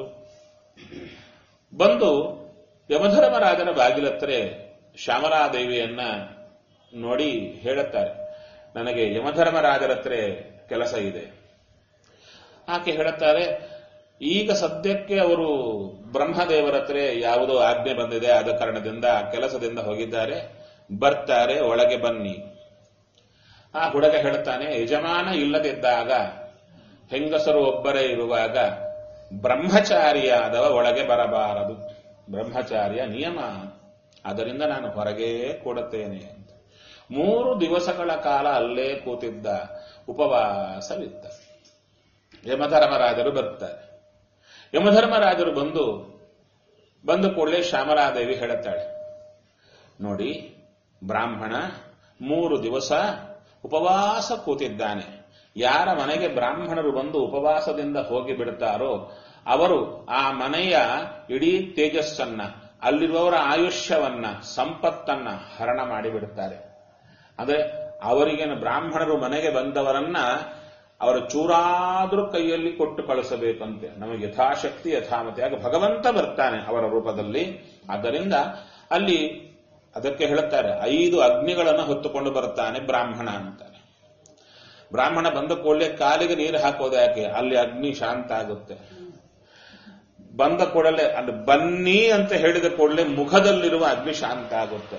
ಬಂದು ಯಮಧರ್ಮರಾಜನ ಬಾಗಿಲತ್ತರೆ ಶ್ಯಾಮಲಾದೇವಿಯನ್ನ ನೋಡಿ ಹೇಳುತ್ತಾರೆ ನನಗೆ ಯಮಧರ್ಮರಾಜರ ಹತ್ರ ಕೆಲಸ ಇದೆ ಆಕೆ ಹೇಳುತ್ತಾರೆ ಈಗ ಸದ್ಯಕ್ಕೆ ಅವರು ಬ್ರಹ್ಮದೇವರ ಹತ್ರ ಯಾವುದೋ ಆಜ್ಞೆ ಬಂದಿದೆ ಆದ ಕಾರಣದಿಂದ ಆ ಕೆಲಸದಿಂದ ಹೋಗಿದ್ದಾರೆ ಬರ್ತಾರೆ ಒಳಗೆ ಬನ್ನಿ ಆ ಹುಡುಗ ಹೇಳ್ತಾನೆ ಯಜಮಾನ ಇಲ್ಲದಿದ್ದಾಗ ಹೆಂಗಸರು ಒಬ್ಬರೇ ಇರುವಾಗ ಬ್ರಹ್ಮಚಾರಿಯಾದವ ಒಳಗೆ ಬರಬಾರದು ಬ್ರಹ್ಮಚಾರಿಯ ನಿಯಮ ಆದ್ದರಿಂದ ನಾನು ಹೊರಗೇ ಕೊಡುತ್ತೇನೆ ಅಂತ ಮೂರು ದಿವಸಗಳ ಕಾಲ ಅಲ್ಲೇ ಕೂತಿದ್ದ ಉಪವಾಸವಿದ್ದ ಯಮಧರ್ಮರಾಜರು ಬರ್ತಾರೆ ಯಮಧರ್ಮರಾಜರು ಬಂದು ಬಂದು ಕೂಡಲೇ ಶ್ಯಾಮಲಾದೇವಿ ಹೇಳುತ್ತಾಳೆ ನೋಡಿ ಬ್ರಾಹ್ಮಣ ಮೂರು ದಿವಸ ಉಪವಾಸ ಕೂತಿದ್ದಾನೆ ಯಾರ ಮನೆಗೆ ಬ್ರಾಹ್ಮಣರು ಬಂದು ಉಪವಾಸದಿಂದ ಹೋಗಿ ಬಿಡುತ್ತಾರೋ ಅವರು ಆ ಮನೆಯ ಇಡೀ ತೇಜಸ್ಸನ್ನ ಅಲ್ಲಿರುವವರ ಆಯುಷ್ಯವನ್ನ ಸಂಪತ್ತನ್ನ ಹರಣ ಮಾಡಿಬಿಡುತ್ತಾರೆ ಅಂದ್ರೆ ಅವರಿಗೇನು ಬ್ರಾಹ್ಮಣರು ಮನೆಗೆ ಬಂದವರನ್ನ ಅವರ ಚೂರಾದ್ರೂ ಕೈಯಲ್ಲಿ ಕೊಟ್ಟು ಕಳಿಸಬೇಕಂತೆ ನಮಗೆ ಯಥಾಶಕ್ತಿ ಯಥಾಮತಿ ಆಗ ಭಗವಂತ ಬರ್ತಾನೆ ಅವರ ರೂಪದಲ್ಲಿ ಆದ್ದರಿಂದ ಅಲ್ಲಿ ಅದಕ್ಕೆ ಹೇಳುತ್ತಾರೆ ಐದು ಅಗ್ನಿಗಳನ್ನು ಹೊತ್ತುಕೊಂಡು ಬರ್ತಾನೆ ಬ್ರಾಹ್ಮಣ ಅಂತಾನೆ ಬ್ರಾಹ್ಮಣ ಬಂದ ಕೂಡಲೇ ಕಾಲಿಗೆ ನೀರು ಹಾಕೋದು ಯಾಕೆ ಅಲ್ಲಿ ಅಗ್ನಿ ಶಾಂತ ಆಗುತ್ತೆ ಬಂದ ಕೂಡಲೇ ಅಲ್ಲಿ ಬನ್ನಿ ಅಂತ ಹೇಳಿದ ಕೂಡಲೇ ಮುಖದಲ್ಲಿರುವ ಅಗ್ನಿ ಶಾಂತ ಆಗುತ್ತೆ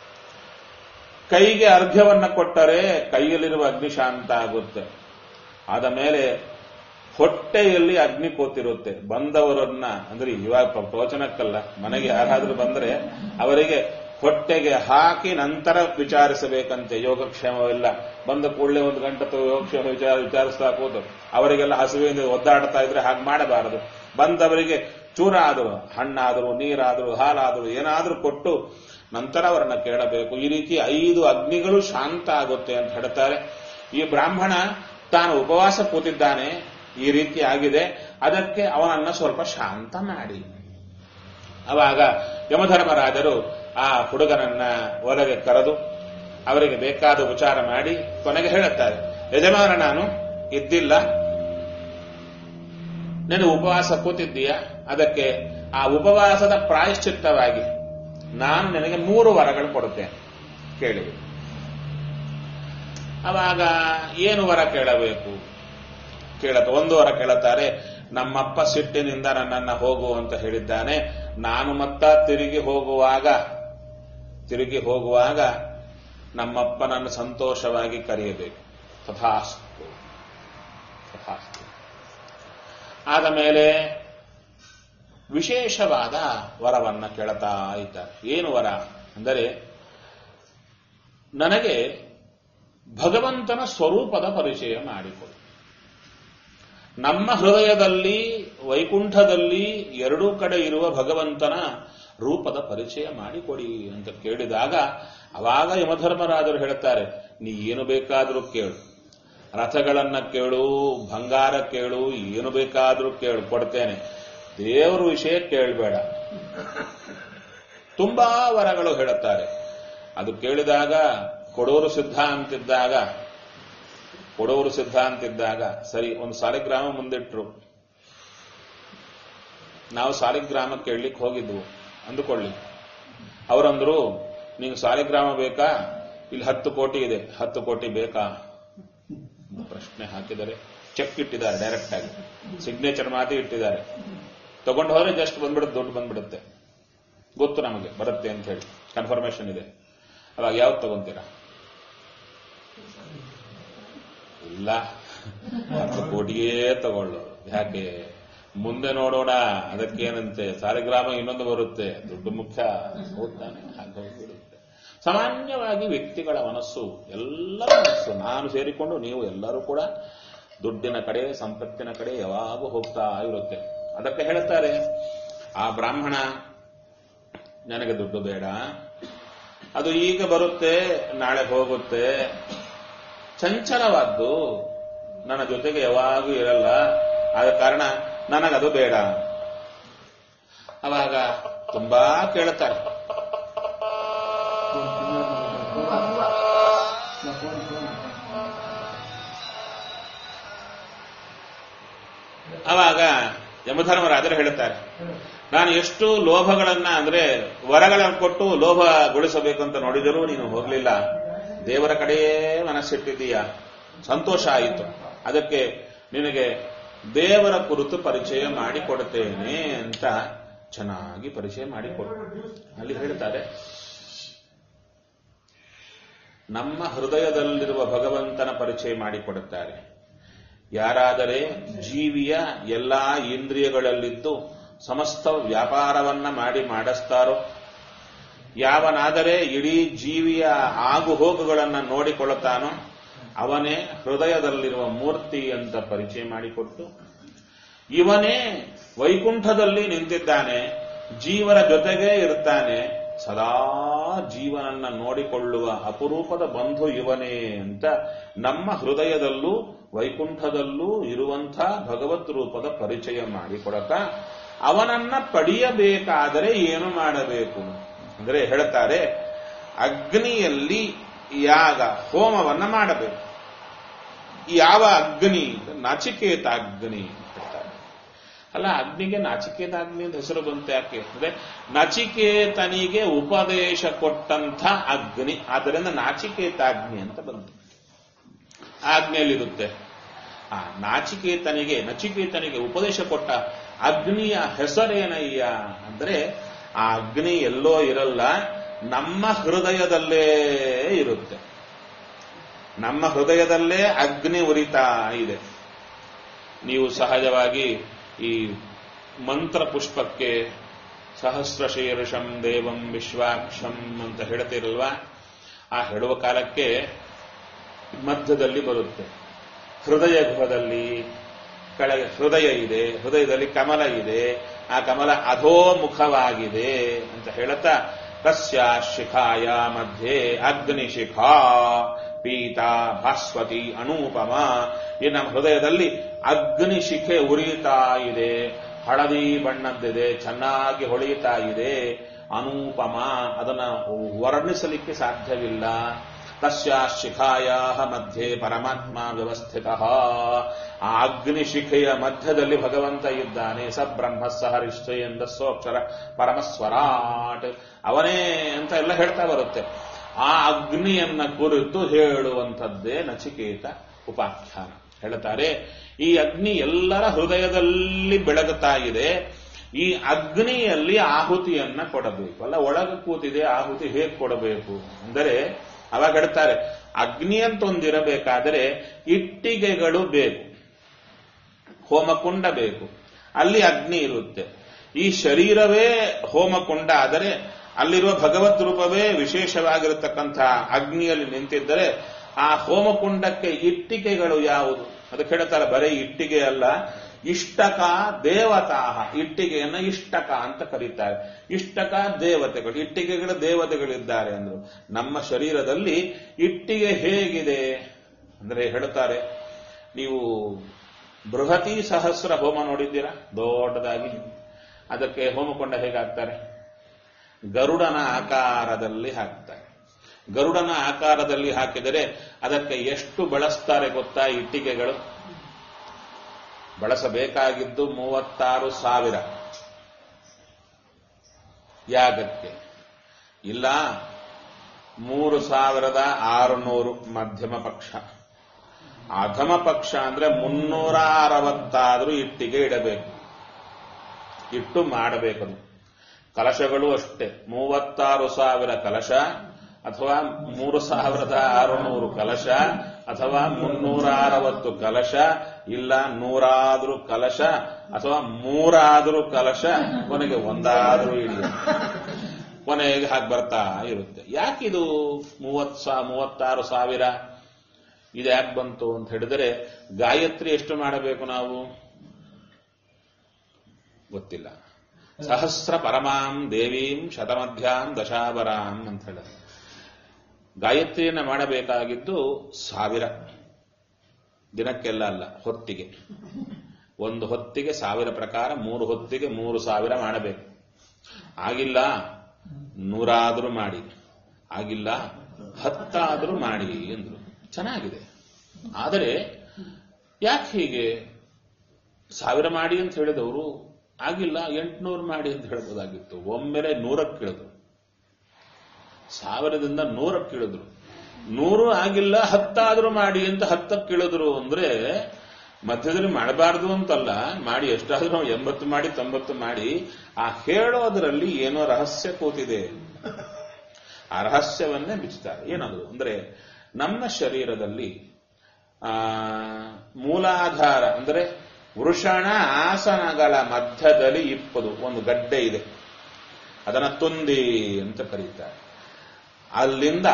ಕೈಗೆ ಅರ್ಘ್ಯವನ್ನ ಕೊಟ್ಟರೆ ಕೈಯಲ್ಲಿರುವ ಅಗ್ನಿ ಶಾಂತ ಆಗುತ್ತೆ ಆದ ಮೇಲೆ ಹೊಟ್ಟೆಯಲ್ಲಿ ಅಗ್ನಿ ಕೂತಿರುತ್ತೆ ಬಂದವರನ್ನ ಅಂದ್ರೆ ಇವಾಗ ಪ್ರವಚನಕ್ಕಲ್ಲ ಮನೆಗೆ ಯಾರಾದ್ರೂ ಬಂದ್ರೆ ಅವರಿಗೆ ಹೊಟ್ಟೆಗೆ ಹಾಕಿ ನಂತರ ವಿಚಾರಿಸಬೇಕಂತೆ ಯೋಗಕ್ಷೇಮವಿಲ್ಲ ಬಂದ ಕೂಡಲೇ ಒಂದು ಗಂಟೆ ಅಥವಾ ಯೋಗಕ್ಷೇಮ ವಿಚಾರ ವಿಚಾರಿಸ್ತಾ ಕೂತು ಅವರಿಗೆಲ್ಲ ಹಸುವಿನಿಂದ ಒದ್ದಾಡ್ತಾ ಇದ್ರೆ ಹಾಗೆ ಮಾಡಬಾರದು ಬಂದವರಿಗೆ ಚೂರ ಆದರೂ ಹಣ್ಣಾದರೂ ನೀರಾದರೂ ಹಾಲಾದರೂ ಏನಾದರೂ ಕೊಟ್ಟು ನಂತರ ಅವರನ್ನ ಕೇಳಬೇಕು ಈ ರೀತಿ ಐದು ಅಗ್ನಿಗಳು ಶಾಂತ ಆಗುತ್ತೆ ಅಂತ ಹೇಳ್ತಾರೆ ಈ ಬ್ರಾಹ್ಮಣ ತಾನು ಉಪವಾಸ ಕೂತಿದ್ದಾನೆ ಈ ರೀತಿ ಆಗಿದೆ ಅದಕ್ಕೆ ಅವನನ್ನ ಸ್ವಲ್ಪ ಶಾಂತ ಮಾಡಿ ಅವಾಗ ಯಮಧರ್ಮರಾಜರು ಆ ಹುಡುಗನನ್ನ ಒಳಗೆ ಕರೆದು ಅವರಿಗೆ ಬೇಕಾದ ಉಪಚಾರ ಮಾಡಿ ಕೊನೆಗೆ ಹೇಳುತ್ತಾರೆ ಯಜಮಾನ ನಾನು ಇದ್ದಿಲ್ಲ ನೀನು ಉಪವಾಸ ಕೂತಿದ್ದೀಯ ಅದಕ್ಕೆ ಆ ಉಪವಾಸದ ಪ್ರಾಯಶ್ಚಿತ್ತವಾಗಿ ನಾನು ನಿನಗೆ ಮೂರು ವರಗಳು ಕೊಡುತ್ತೇನೆ ಕೇಳಿ ಅವಾಗ ಏನು ವರ ಕೇಳಬೇಕು ಕೇಳತ್ತ ಒಂದು ವರ ಕೇಳುತ್ತಾರೆ ನಮ್ಮಪ್ಪ ಸಿಟ್ಟಿನಿಂದ ನನ್ನನ್ನ ಹೋಗು ಅಂತ ಹೇಳಿದ್ದಾನೆ ನಾನು ಮತ್ತ ತಿರುಗಿ ಹೋಗುವಾಗ ತಿರುಗಿ ಹೋಗುವಾಗ ನಮ್ಮಪ್ಪನನ್ನು ಸಂತೋಷವಾಗಿ ಕರೆಯಬೇಕು ತಥಾಸ್ತು ತಥಾಸ್ತು ಆದ ಮೇಲೆ ವಿಶೇಷವಾದ ವರವನ್ನ ಕೇಳ್ತಾ ಇದ್ದಾರೆ ಏನು ವರ ಅಂದರೆ ನನಗೆ ಭಗವಂತನ ಸ್ವರೂಪದ ಪರಿಚಯ ಮಾಡಿಕೊಡು ನಮ್ಮ ಹೃದಯದಲ್ಲಿ ವೈಕುಂಠದಲ್ಲಿ ಎರಡೂ ಕಡೆ ಇರುವ ಭಗವಂತನ ರೂಪದ ಪರಿಚಯ ಮಾಡಿಕೊಡಿ ಅಂತ ಕೇಳಿದಾಗ ಅವಾಗ ಯಮಧರ್ಮರಾಜರು ಹೇಳ್ತಾರೆ ನೀ ಏನು ಬೇಕಾದರೂ ಕೇಳು ರಥಗಳನ್ನ ಕೇಳು ಬಂಗಾರ ಕೇಳು ಏನು ಬೇಕಾದರೂ ಕೇಳು ಕೊಡ್ತೇನೆ ದೇವರ ವಿಷಯ ಕೇಳಬೇಡ ತುಂಬಾ ವರಗಳು ಹೇಳುತ್ತಾರೆ ಅದು ಕೇಳಿದಾಗ ಕೊಡೋರು ಸಿದ್ಧ ಅಂತಿದ್ದಾಗ ಕೊಡೋರು ಸಿದ್ಧ ಅಂತಿದ್ದಾಗ ಸರಿ ಒಂದು ಸಾಲಿಗ್ರಾಮ ಮುಂದಿಟ್ರು ನಾವು ಸಾಲಿಗ್ರಾಮ ಕೇಳಲಿಕ್ಕೆ ಹೋಗಿದ್ವು ಅಂದುಕೊಳ್ಳಿ ಅವರಂದ್ರು ನೀನು ಸಾಲಿಗ್ರಾಮ ಬೇಕಾ ಇಲ್ಲಿ ಹತ್ತು ಕೋಟಿ ಇದೆ ಹತ್ತು ಕೋಟಿ ಬೇಕಾ ಒಂದು ಪ್ರಶ್ನೆ ಹಾಕಿದರೆ ಚೆಕ್ ಇಟ್ಟಿದ್ದಾರೆ ಡೈರೆಕ್ಟ್ ಆಗಿ ಸಿಗ್ನೇಚರ್ ಮಾತಿ ಇಟ್ಟಿದ್ದಾರೆ ತಗೊಂಡು ಹೋದ್ರೆ ಜಸ್ಟ್ ಬಂದ್ಬಿಡುತ್ತೆ ದುಡ್ಡು ಬಂದ್ಬಿಡುತ್ತೆ ಗೊತ್ತು ನಮಗೆ ಬರುತ್ತೆ ಅಂತ ಹೇಳಿ ಕನ್ಫರ್ಮೇಶನ್ ಇದೆ ಅವಾಗ ಯಾವ್ದು ತಗೊಂತೀರಾ ಇಲ್ಲ ಹತ್ತು ಕೋಟಿಯೇ ತಗೊಳ್ಳೋದು ಯಾಕೆ ಮುಂದೆ ನೋಡೋಣ ಅದಕ್ಕೇನಂತೆ ಸಾಲಿಗ್ರಾಮ ಇನ್ನೊಂದು ಬರುತ್ತೆ ದುಡ್ಡು ಮುಖ್ಯ ಹೋಗ್ತಾನೆ ಹಾಗೆ ಹೋಗ್ಬಿಡುತ್ತೆ ಸಾಮಾನ್ಯವಾಗಿ ವ್ಯಕ್ತಿಗಳ ಮನಸ್ಸು ಎಲ್ಲರ ಮನಸ್ಸು ನಾನು ಸೇರಿಕೊಂಡು ನೀವು ಎಲ್ಲರೂ ಕೂಡ ದುಡ್ಡಿನ ಕಡೆ ಸಂಪತ್ತಿನ ಕಡೆ ಯಾವಾಗೂ ಹೋಗ್ತಾ ಇರುತ್ತೆ ಅದಕ್ಕೆ ಹೇಳ್ತಾರೆ ಆ ಬ್ರಾಹ್ಮಣ ನನಗೆ ದುಡ್ಡು ಬೇಡ ಅದು ಈಗ ಬರುತ್ತೆ ನಾಳೆ ಹೋಗುತ್ತೆ ಚಂಚಲವಾದ್ದು ನನ್ನ ಜೊತೆಗೆ ಯಾವಾಗೂ ಇರಲ್ಲ ಆದ ಕಾರಣ ನನಗದು ಬೇಡ ಅವಾಗ ತುಂಬಾ ಕೇಳುತ್ತಾರೆ ಅವಾಗ ಯಮಧರ್ಮರಾಜರು ಹೇಳುತ್ತಾರೆ ನಾನು ಎಷ್ಟು ಲೋಭಗಳನ್ನ ಅಂದ್ರೆ ವರಗಳನ್ನು ಕೊಟ್ಟು ಲೋಭಗೊಳಿಸಬೇಕು ಅಂತ ನೋಡಿದರೂ ನೀನು ಹೋಗ್ಲಿಲ್ಲ ದೇವರ ಕಡೆಯೇ ಮನಸ್ಸಿಟ್ಟಿದ್ದೀಯ ಸಂತೋಷ ಆಯಿತು ಅದಕ್ಕೆ ನಿನಗೆ ದೇವರ ಕುರಿತು ಪರಿಚಯ ಮಾಡಿಕೊಡುತ್ತೇನೆ ಅಂತ ಚೆನ್ನಾಗಿ ಪರಿಚಯ ಮಾಡಿಕೊಡು ಅಲ್ಲಿ ಹೇಳ್ತಾರೆ ನಮ್ಮ ಹೃದಯದಲ್ಲಿರುವ ಭಗವಂತನ ಪರಿಚಯ ಮಾಡಿಕೊಡುತ್ತಾರೆ ಯಾರಾದರೆ ಜೀವಿಯ ಎಲ್ಲಾ ಇಂದ್ರಿಯಗಳಲ್ಲಿದ್ದು ಸಮಸ್ತ ವ್ಯಾಪಾರವನ್ನ ಮಾಡಿ ಮಾಡಿಸ್ತಾರೋ ಯಾವನಾದರೆ ಇಡೀ ಜೀವಿಯ ಆಗು ಹೋಗುಗಳನ್ನು ನೋಡಿಕೊಳ್ಳುತ್ತಾನೋ ಅವನೇ ಹೃದಯದಲ್ಲಿರುವ ಮೂರ್ತಿ ಅಂತ ಪರಿಚಯ ಮಾಡಿಕೊಟ್ಟು ಇವನೇ ವೈಕುಂಠದಲ್ಲಿ ನಿಂತಿದ್ದಾನೆ ಜೀವನ ಜೊತೆಗೇ ಇರ್ತಾನೆ ಸದಾ ಜೀವನನ್ನ ನೋಡಿಕೊಳ್ಳುವ ಅಪರೂಪದ ಬಂಧು ಇವನೇ ಅಂತ ನಮ್ಮ ಹೃದಯದಲ್ಲೂ ವೈಕುಂಠದಲ್ಲೂ ಇರುವಂಥ ಭಗವತ್ ರೂಪದ ಪರಿಚಯ ಮಾಡಿಕೊಡತ ಅವನನ್ನ ಪಡೆಯಬೇಕಾದರೆ ಏನು ಮಾಡಬೇಕು ಅಂದರೆ ಹೇಳ್ತಾರೆ ಅಗ್ನಿಯಲ್ಲಿ ಯಾಗ ಹೋಮವನ್ನ ಮಾಡಬೇಕು ಯಾವ ಅಗ್ನಿ ನಾಚಿಕೇತ ಅಗ್ನಿ ಹೇಳ್ತಾರೆ ಅಲ್ಲ ಅಗ್ನಿಗೆ ನಾಚಿಕೇತಾಗ್ನಿ ಅಂತ ಹೆಸರು ಬಂತು ಯಾಕೆ ಅಂದ್ರೆ ನಚಿಕೇತನಿಗೆ ಉಪದೇಶ ಕೊಟ್ಟಂಥ ಅಗ್ನಿ ಆದ್ದರಿಂದ ನಾಚಿಕೇತಾಗ್ನಿ ಅಂತ ಬಂತು ಆಜ್ಞೆಯಲ್ಲಿರುತ್ತೆ ಆ ನಾಚಿಕೇತನಿಗೆ ನಚಿಕೇತನಿಗೆ ಉಪದೇಶ ಕೊಟ್ಟ ಅಗ್ನಿಯ ಹೆಸರೇನಯ್ಯ ಅಂದ್ರೆ ಆ ಅಗ್ನಿ ಎಲ್ಲೋ ಇರಲ್ಲ ನಮ್ಮ ಹೃದಯದಲ್ಲೇ ಇರುತ್ತೆ ನಮ್ಮ ಹೃದಯದಲ್ಲೇ ಅಗ್ನಿ ಉರಿತಾ ಇದೆ ನೀವು ಸಹಜವಾಗಿ ಈ ಮಂತ್ರ ಪುಷ್ಪಕ್ಕೆ ಸಹಸ್ರ ಶೀರ್ಷಂ ದೇವಂ ವಿಶ್ವಾಕ್ಷಂ ಅಂತ ಹೇಳ್ತಿರಲ್ವಾ ಆ ಹೇಳುವ ಕಾಲಕ್ಕೆ ಮಧ್ಯದಲ್ಲಿ ಬರುತ್ತೆ ಹೃದಯ ಗುಹದಲ್ಲಿ ಕೆಳಗೆ ಹೃದಯ ಇದೆ ಹೃದಯದಲ್ಲಿ ಕಮಲ ಇದೆ ಆ ಕಮಲ ಅಧೋಮುಖವಾಗಿದೆ ಅಂತ ಹೇಳುತ್ತಾ ತಸ್ಯ ಶಿಖಾಯ ಮಧ್ಯೆ ಅಗ್ನಿಶಿಖಾ ಪೀತಾ ಭಾಸ್ವತಿ ಅನೂಪಮ ಈ ನಮ್ಮ ಹೃದಯದಲ್ಲಿ ಅಗ್ನಿಶಿಖೆ ಉರಿಯುತ್ತಾ ಇದೆ ಹಳದಿ ಬಣ್ಣದ್ದಿದೆ ಚೆನ್ನಾಗಿ ಹೊಳೆಯುತ್ತಾ ಇದೆ ಅನೂಪಮ ಅದನ್ನ ವರ್ಣಿಸಲಿಕ್ಕೆ ಸಾಧ್ಯವಿಲ್ಲ ತಸ್ಯ ಶಿಖಾಯ ಮಧ್ಯೆ ಪರಮಾತ್ಮ ವ್ಯವಸ್ಥಿತ ಆ ಅಗ್ನಿಶಿಖೆಯ ಮಧ್ಯದಲ್ಲಿ ಭಗವಂತ ಇದ್ದಾನೆ ಸ ಬ್ರಹ್ಮ ಸಹರಿಶ್ಚಯಿಂದ ಸೋಕ್ಷರ ಪರಮಸ್ವರಾಟ್ ಅವನೇ ಅಂತ ಎಲ್ಲ ಹೇಳ್ತಾ ಬರುತ್ತೆ ಆ ಅಗ್ನಿಯನ್ನ ಕುರಿತು ಹೇಳುವಂಥದ್ದೇ ನಚಿಕೇತ ಉಪಾಖ್ಯಾನ ಹೇಳ್ತಾರೆ ಈ ಅಗ್ನಿ ಎಲ್ಲರ ಹೃದಯದಲ್ಲಿ ಬೆಳಗುತ್ತಾ ಇದೆ ಈ ಅಗ್ನಿಯಲ್ಲಿ ಆಹುತಿಯನ್ನ ಕೊಡಬೇಕು ಅಲ್ಲ ಒಳಗೆ ಕೂತಿದೆ ಆಹುತಿ ಹೇಗೆ ಕೊಡಬೇಕು ಅಂದರೆ ಅವಾಗ ಹೇಳ್ತಾರೆ ಅಗ್ನಿ ಅಂತ ಒಂದಿರಬೇಕಾದರೆ ಇಟ್ಟಿಗೆಗಳು ಬೇಕು ಹೋಮಕುಂಡ ಬೇಕು ಅಲ್ಲಿ ಅಗ್ನಿ ಇರುತ್ತೆ ಈ ಶರೀರವೇ ಹೋಮಕುಂಡ ಆದರೆ ಅಲ್ಲಿರುವ ಭಗವತ್ ರೂಪವೇ ವಿಶೇಷವಾಗಿರತಕ್ಕಂಥ ಅಗ್ನಿಯಲ್ಲಿ ನಿಂತಿದ್ದರೆ ಆ ಹೋಮಕುಂಡಕ್ಕೆ ಇಟ್ಟಿಗೆಗಳು ಯಾವುದು ಅದಕ್ಕೆ ಹೇಳ್ತಾರೆ ಬರೀ ಇಟ್ಟಿಗೆ ಅಲ್ಲ ಇಷ್ಟಕ ದೇವತಾಹ ಇಟ್ಟಿಗೆಯನ್ನ ಇಷ್ಟಕ ಅಂತ ಕರೀತಾರೆ ಇಷ್ಟಕ ದೇವತೆಗಳು ಇಟ್ಟಿಗೆಗಳ ದೇವತೆಗಳಿದ್ದಾರೆ ಅಂದ್ರು ನಮ್ಮ ಶರೀರದಲ್ಲಿ ಇಟ್ಟಿಗೆ ಹೇಗಿದೆ ಅಂದ್ರೆ ಹೇಳ್ತಾರೆ ನೀವು ಬೃಹತಿ ಸಹಸ್ರ ಹೋಮ ನೋಡಿದ್ದೀರಾ ದೊಡ್ಡದಾಗಿ ಅದಕ್ಕೆ ಹೋಮಕೊಂಡ ಹೇಗಾಗ್ತಾರೆ ಗರುಡನ ಆಕಾರದಲ್ಲಿ ಹಾಕ್ತಾರೆ ಗರುಡನ ಆಕಾರದಲ್ಲಿ ಹಾಕಿದರೆ ಅದಕ್ಕೆ ಎಷ್ಟು ಬಳಸ್ತಾರೆ ಗೊತ್ತಾ ಇಟ್ಟಿಗೆಗಳು ಬಳಸಬೇಕಾಗಿದ್ದು ಮೂವತ್ತಾರು ಸಾವಿರ ಯಾಗಕ್ಕೆ ಇಲ್ಲ ಮೂರು ಸಾವಿರದ ಆರುನೂರು ಮಧ್ಯಮ ಪಕ್ಷ ಅಧಮ ಪಕ್ಷ ಅಂದ್ರೆ ಮುನ್ನೂರ ಅರವತ್ತಾದ್ರೂ ಇಟ್ಟಿಗೆ ಇಡಬೇಕು ಇಟ್ಟು ಮಾಡಬೇಕದು ಕಲಶಗಳು ಅಷ್ಟೇ ಮೂವತ್ತಾರು ಸಾವಿರ ಕಲಶ ಅಥವಾ ಮೂರು ಸಾವಿರದ ಆರುನೂರು ಕಲಶ ಅಥವಾ ಮುನ್ನೂರ ಅರವತ್ತು ಕಲಶ ಇಲ್ಲ ನೂರಾದ್ರೂ ಕಲಶ ಅಥವಾ ಮೂರಾದ್ರೂ ಕಲಶ ಕೊನೆಗೆ ಒಂದಾದ್ರೂ ಹಿಡಿಯುತ್ತೆ ಕೊನೆಗೆ ಹಾಗೆ ಬರ್ತಾ ಇರುತ್ತೆ ಯಾಕಿದು ಮೂವತ್ ಸಾ ಮೂವತ್ತಾರು ಸಾವಿರ ಇದು ಯಾಕೆ ಬಂತು ಅಂತ ಹೇಳಿದರೆ ಗಾಯತ್ರಿ ಎಷ್ಟು ಮಾಡಬೇಕು ನಾವು ಗೊತ್ತಿಲ್ಲ ಸಹಸ್ರ ಪರಮಾಂ ದೇವೀಂ ಶತಮಧ್ಯಾಂ ದಶಾವರಾಂ ಅಂತ ಹೇಳಿದ ಗಾಯತ್ರಿಯನ್ನ ಮಾಡಬೇಕಾಗಿದ್ದು ಸಾವಿರ ದಿನಕ್ಕೆಲ್ಲ ಅಲ್ಲ ಹೊತ್ತಿಗೆ ಒಂದು ಹೊತ್ತಿಗೆ ಸಾವಿರ ಪ್ರಕಾರ ಮೂರು ಹೊತ್ತಿಗೆ ಮೂರು ಸಾವಿರ ಮಾಡಬೇಕು ಆಗಿಲ್ಲ ನೂರಾದ್ರೂ ಮಾಡಿ ಆಗಿಲ್ಲ ಹತ್ತಾದ್ರೂ ಮಾಡಿ ಎಂದ್ರು ಚೆನ್ನಾಗಿದೆ ಆದರೆ ಯಾಕೆ ಹೀಗೆ ಸಾವಿರ ಮಾಡಿ ಅಂತ ಹೇಳಿದವರು ಆಗಿಲ್ಲ ಎಂಟುನೂರು ಮಾಡಿ ಅಂತ ಹೇಳ್ಬೋದಾಗಿತ್ತು ಒಮ್ಮೆಲೆ ನೂರಕ್ಕೆ ಇಳಿದ್ರು ಸಾವಿರದಿಂದ ನೂರಕ್ಕೆ ಇಳಿದ್ರು ನೂರು ಆಗಿಲ್ಲ ಹತ್ತಾದ್ರೂ ಮಾಡಿ ಅಂತ ಹತ್ತಕ್ಕೆ ಇಳಿದ್ರು ಅಂದ್ರೆ ಮಧ್ಯದಲ್ಲಿ ಮಾಡಬಾರ್ದು ಅಂತಲ್ಲ ಮಾಡಿ ಎಷ್ಟಾದ್ರೂ ಎಂಬತ್ತು ಮಾಡಿ ತೊಂಬತ್ತು ಮಾಡಿ ಆ ಹೇಳೋದ್ರಲ್ಲಿ ಏನೋ ರಹಸ್ಯ ಕೂತಿದೆ ಆ ರಹಸ್ಯವನ್ನೇ ಬಿಚ್ಚುತ್ತಾರೆ ಏನದು ಅಂದ್ರೆ ನಮ್ಮ ಶರೀರದಲ್ಲಿ ಆ ಮೂಲಾಧಾರ ಅಂದ್ರೆ ವೃಷಣ ಆಸನಗಳ ಮಧ್ಯದಲ್ಲಿ ಇಪ್ಪದು ಒಂದು ಗಡ್ಡೆ ಇದೆ ಅದನ್ನ ತುಂದಿ ಅಂತ ಕರೀತಾರೆ ಅಲ್ಲಿಂದ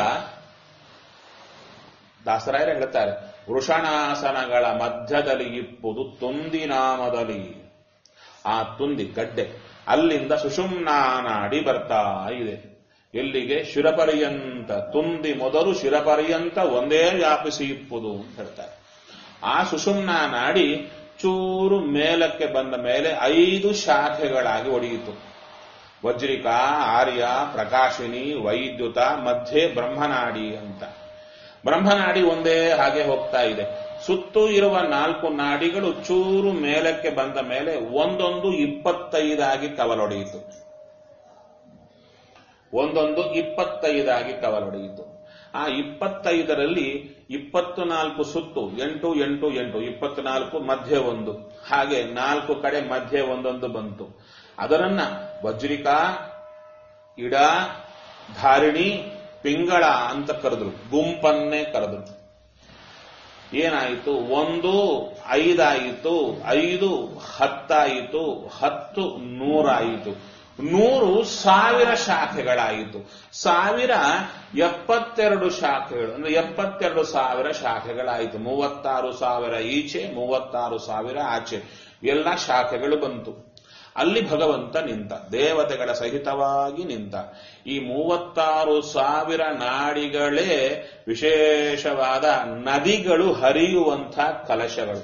ದಾಸರಾಯರು ಹೇಳ್ತಾರೆ ವೃಷಣಾಸನಗಳ ಮಧ್ಯದಲ್ಲಿ ಇಪ್ಪುದು ತುಂದಿ ನಾಮದಲ್ಲಿ ಆ ತುಂದಿ ಗಡ್ಡೆ ಅಲ್ಲಿಂದ ಸುಷುಮ್ನಾ ನಾಡಿ ಬರ್ತಾ ಇದೆ ಎಲ್ಲಿಗೆ ಶಿರಪರ್ಯಂತ ತುಂದಿ ಮೊದಲು ಶಿರಪರ್ಯಂತ ಒಂದೇ ವ್ಯಾಪಿಸಿ ಇಪ್ಪುದು ಅಂತ ಹೇಳ್ತಾರೆ ಆ ಸುಷುಮ್ನಾ ನಾಡಿ ಚೂರು ಮೇಲಕ್ಕೆ ಬಂದ ಮೇಲೆ ಐದು ಶಾಖೆಗಳಾಗಿ ಒಡೆಯಿತು ವಜ್ರಿಕಾ ಆರ್ಯ ಪ್ರಕಾಶಿನಿ ವೈದ್ಯುತ ಮಧ್ಯೆ ಬ್ರಹ್ಮನಾಡಿ ಅಂತ ಬ್ರಹ್ಮನಾಡಿ ಒಂದೇ ಹಾಗೆ ಹೋಗ್ತಾ ಇದೆ ಸುತ್ತು ಇರುವ ನಾಲ್ಕು ನಾಡಿಗಳು ಚೂರು ಮೇಲಕ್ಕೆ ಬಂದ ಮೇಲೆ ಒಂದೊಂದು ಇಪ್ಪತ್ತೈದಾಗಿ ಕವಲೊಡೆಯಿತು ಒಂದೊಂದು ಇಪ್ಪತ್ತೈದಾಗಿ ಕವಲೊಡೆಯಿತು ಆ ಇಪ್ಪತ್ತೈದರಲ್ಲಿ ಇಪ್ಪತ್ತು ನಾಲ್ಕು ಸುತ್ತು ಎಂಟು ಎಂಟು ಎಂಟು ಇಪ್ಪತ್ನಾಲ್ಕು ಮಧ್ಯೆ ಒಂದು ಹಾಗೆ ನಾಲ್ಕು ಕಡೆ ಮಧ್ಯೆ ಒಂದೊಂದು ಬಂತು ಅದರನ್ನ ವಜ್ರಿಕಾ ಇಡ ಧಾರಿಣಿ ಪಿಂಗಳ ಅಂತ ಕರೆದ್ರು ಗುಂಪನ್ನೇ ಕರೆದ್ರು ಏನಾಯಿತು ಒಂದು ಐದಾಯಿತು ಐದು ಹತ್ತಾಯಿತು ಹತ್ತು ನೂರಾಯಿತು ನೂರು ಸಾವಿರ ಶಾಖೆಗಳಾಯಿತು ಸಾವಿರ ಎಪ್ಪತ್ತೆರಡು ಶಾಖೆಗಳು ಅಂದ್ರೆ ಎಪ್ಪತ್ತೆರಡು ಸಾವಿರ ಶಾಖೆಗಳಾಯಿತು ಮೂವತ್ತಾರು ಸಾವಿರ ಈಚೆ ಮೂವತ್ತಾರು ಸಾವಿರ ಆಚೆ ಎಲ್ಲ ಶಾಖೆಗಳು ಬಂತು ಅಲ್ಲಿ ಭಗವಂತ ನಿಂತ ದೇವತೆಗಳ ಸಹಿತವಾಗಿ ನಿಂತ ಈ ಮೂವತ್ತಾರು ಸಾವಿರ ನಾಡಿಗಳೇ ವಿಶೇಷವಾದ ನದಿಗಳು ಹರಿಯುವಂಥ ಕಲಶಗಳು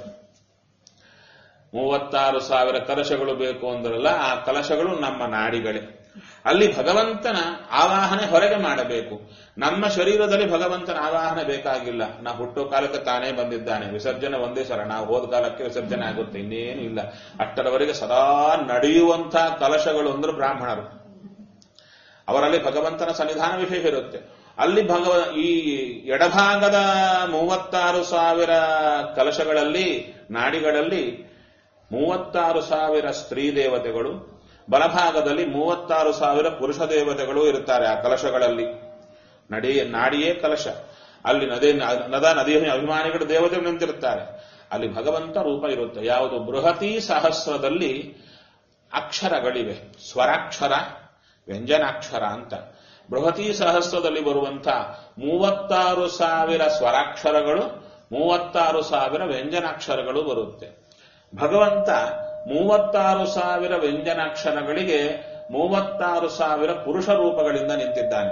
ಮೂವತ್ತಾರು ಸಾವಿರ ಕಲಶಗಳು ಬೇಕು ಅಂದ್ರಲ್ಲ ಆ ಕಲಶಗಳು ನಮ್ಮ ನಾಡಿಗಳೇ ಅಲ್ಲಿ ಭಗವಂತನ ಆವಾಹನೆ ಹೊರಗೆ ಮಾಡಬೇಕು ನಮ್ಮ ಶರೀರದಲ್ಲಿ ಭಗವಂತನ ಆವಾಹನೆ ಬೇಕಾಗಿಲ್ಲ ನಾವು ಹುಟ್ಟೋ ಕಾಲಕ್ಕೆ ತಾನೇ ಬಂದಿದ್ದಾನೆ ವಿಸರ್ಜನೆ ಒಂದೇ ಸಲ ನಾವು ಹೋದ ಕಾಲಕ್ಕೆ ವಿಸರ್ಜನೆ ಆಗುತ್ತೆ ಇನ್ನೇನು ಇಲ್ಲ ಅಷ್ಟರವರೆಗೆ ಸದಾ ನಡೆಯುವಂಥ ಕಲಶಗಳು ಅಂದ್ರೆ ಬ್ರಾಹ್ಮಣರು ಅವರಲ್ಲಿ ಭಗವಂತನ ಸನ್ನಿಧಾನ ವಿಶೇಷ ಇರುತ್ತೆ ಅಲ್ಲಿ ಭಗವ ಈ ಎಡಭಾಗದ ಮೂವತ್ತಾರು ಸಾವಿರ ಕಲಶಗಳಲ್ಲಿ ನಾಡಿಗಳಲ್ಲಿ ಮೂವತ್ತಾರು ಸಾವಿರ ಸ್ತ್ರೀ ದೇವತೆಗಳು ಬಲಭಾಗದಲ್ಲಿ ಮೂವತ್ತಾರು ಸಾವಿರ ಪುರುಷ ದೇವತೆಗಳು ಇರುತ್ತಾರೆ ಆ ಕಲಶಗಳಲ್ಲಿ ನಡಿ ನಾಡಿಯೇ ಕಲಶ ಅಲ್ಲಿ ನದಿ ನದ ನದಿಯ ಅಭಿಮಾನಿಗಳು ದೇವತೆಗಳು ನಿಂತಿರುತ್ತಾರೆ ಅಲ್ಲಿ ಭಗವಂತ ರೂಪ ಇರುತ್ತೆ ಯಾವುದು ಬೃಹತಿ ಸಹಸ್ರದಲ್ಲಿ ಅಕ್ಷರಗಳಿವೆ ಸ್ವರಾಕ್ಷರ ವ್ಯಂಜನಾಕ್ಷರ ಅಂತ ಬೃಹತಿ ಸಹಸ್ರದಲ್ಲಿ ಬರುವಂತ ಮೂವತ್ತಾರು ಸಾವಿರ ಸ್ವರಾಕ್ಷರಗಳು ಮೂವತ್ತಾರು ಸಾವಿರ ವ್ಯಂಜನಾಕ್ಷರಗಳು ಬರುತ್ತೆ ಭಗವಂತ ಮೂವತ್ತಾರು ಸಾವಿರ ವ್ಯಂಜನಾಕ್ಷರಗಳಿಗೆ ಮೂವತ್ತಾರು ಸಾವಿರ ಪುರುಷ ರೂಪಗಳಿಂದ ನಿಂತಿದ್ದಾನೆ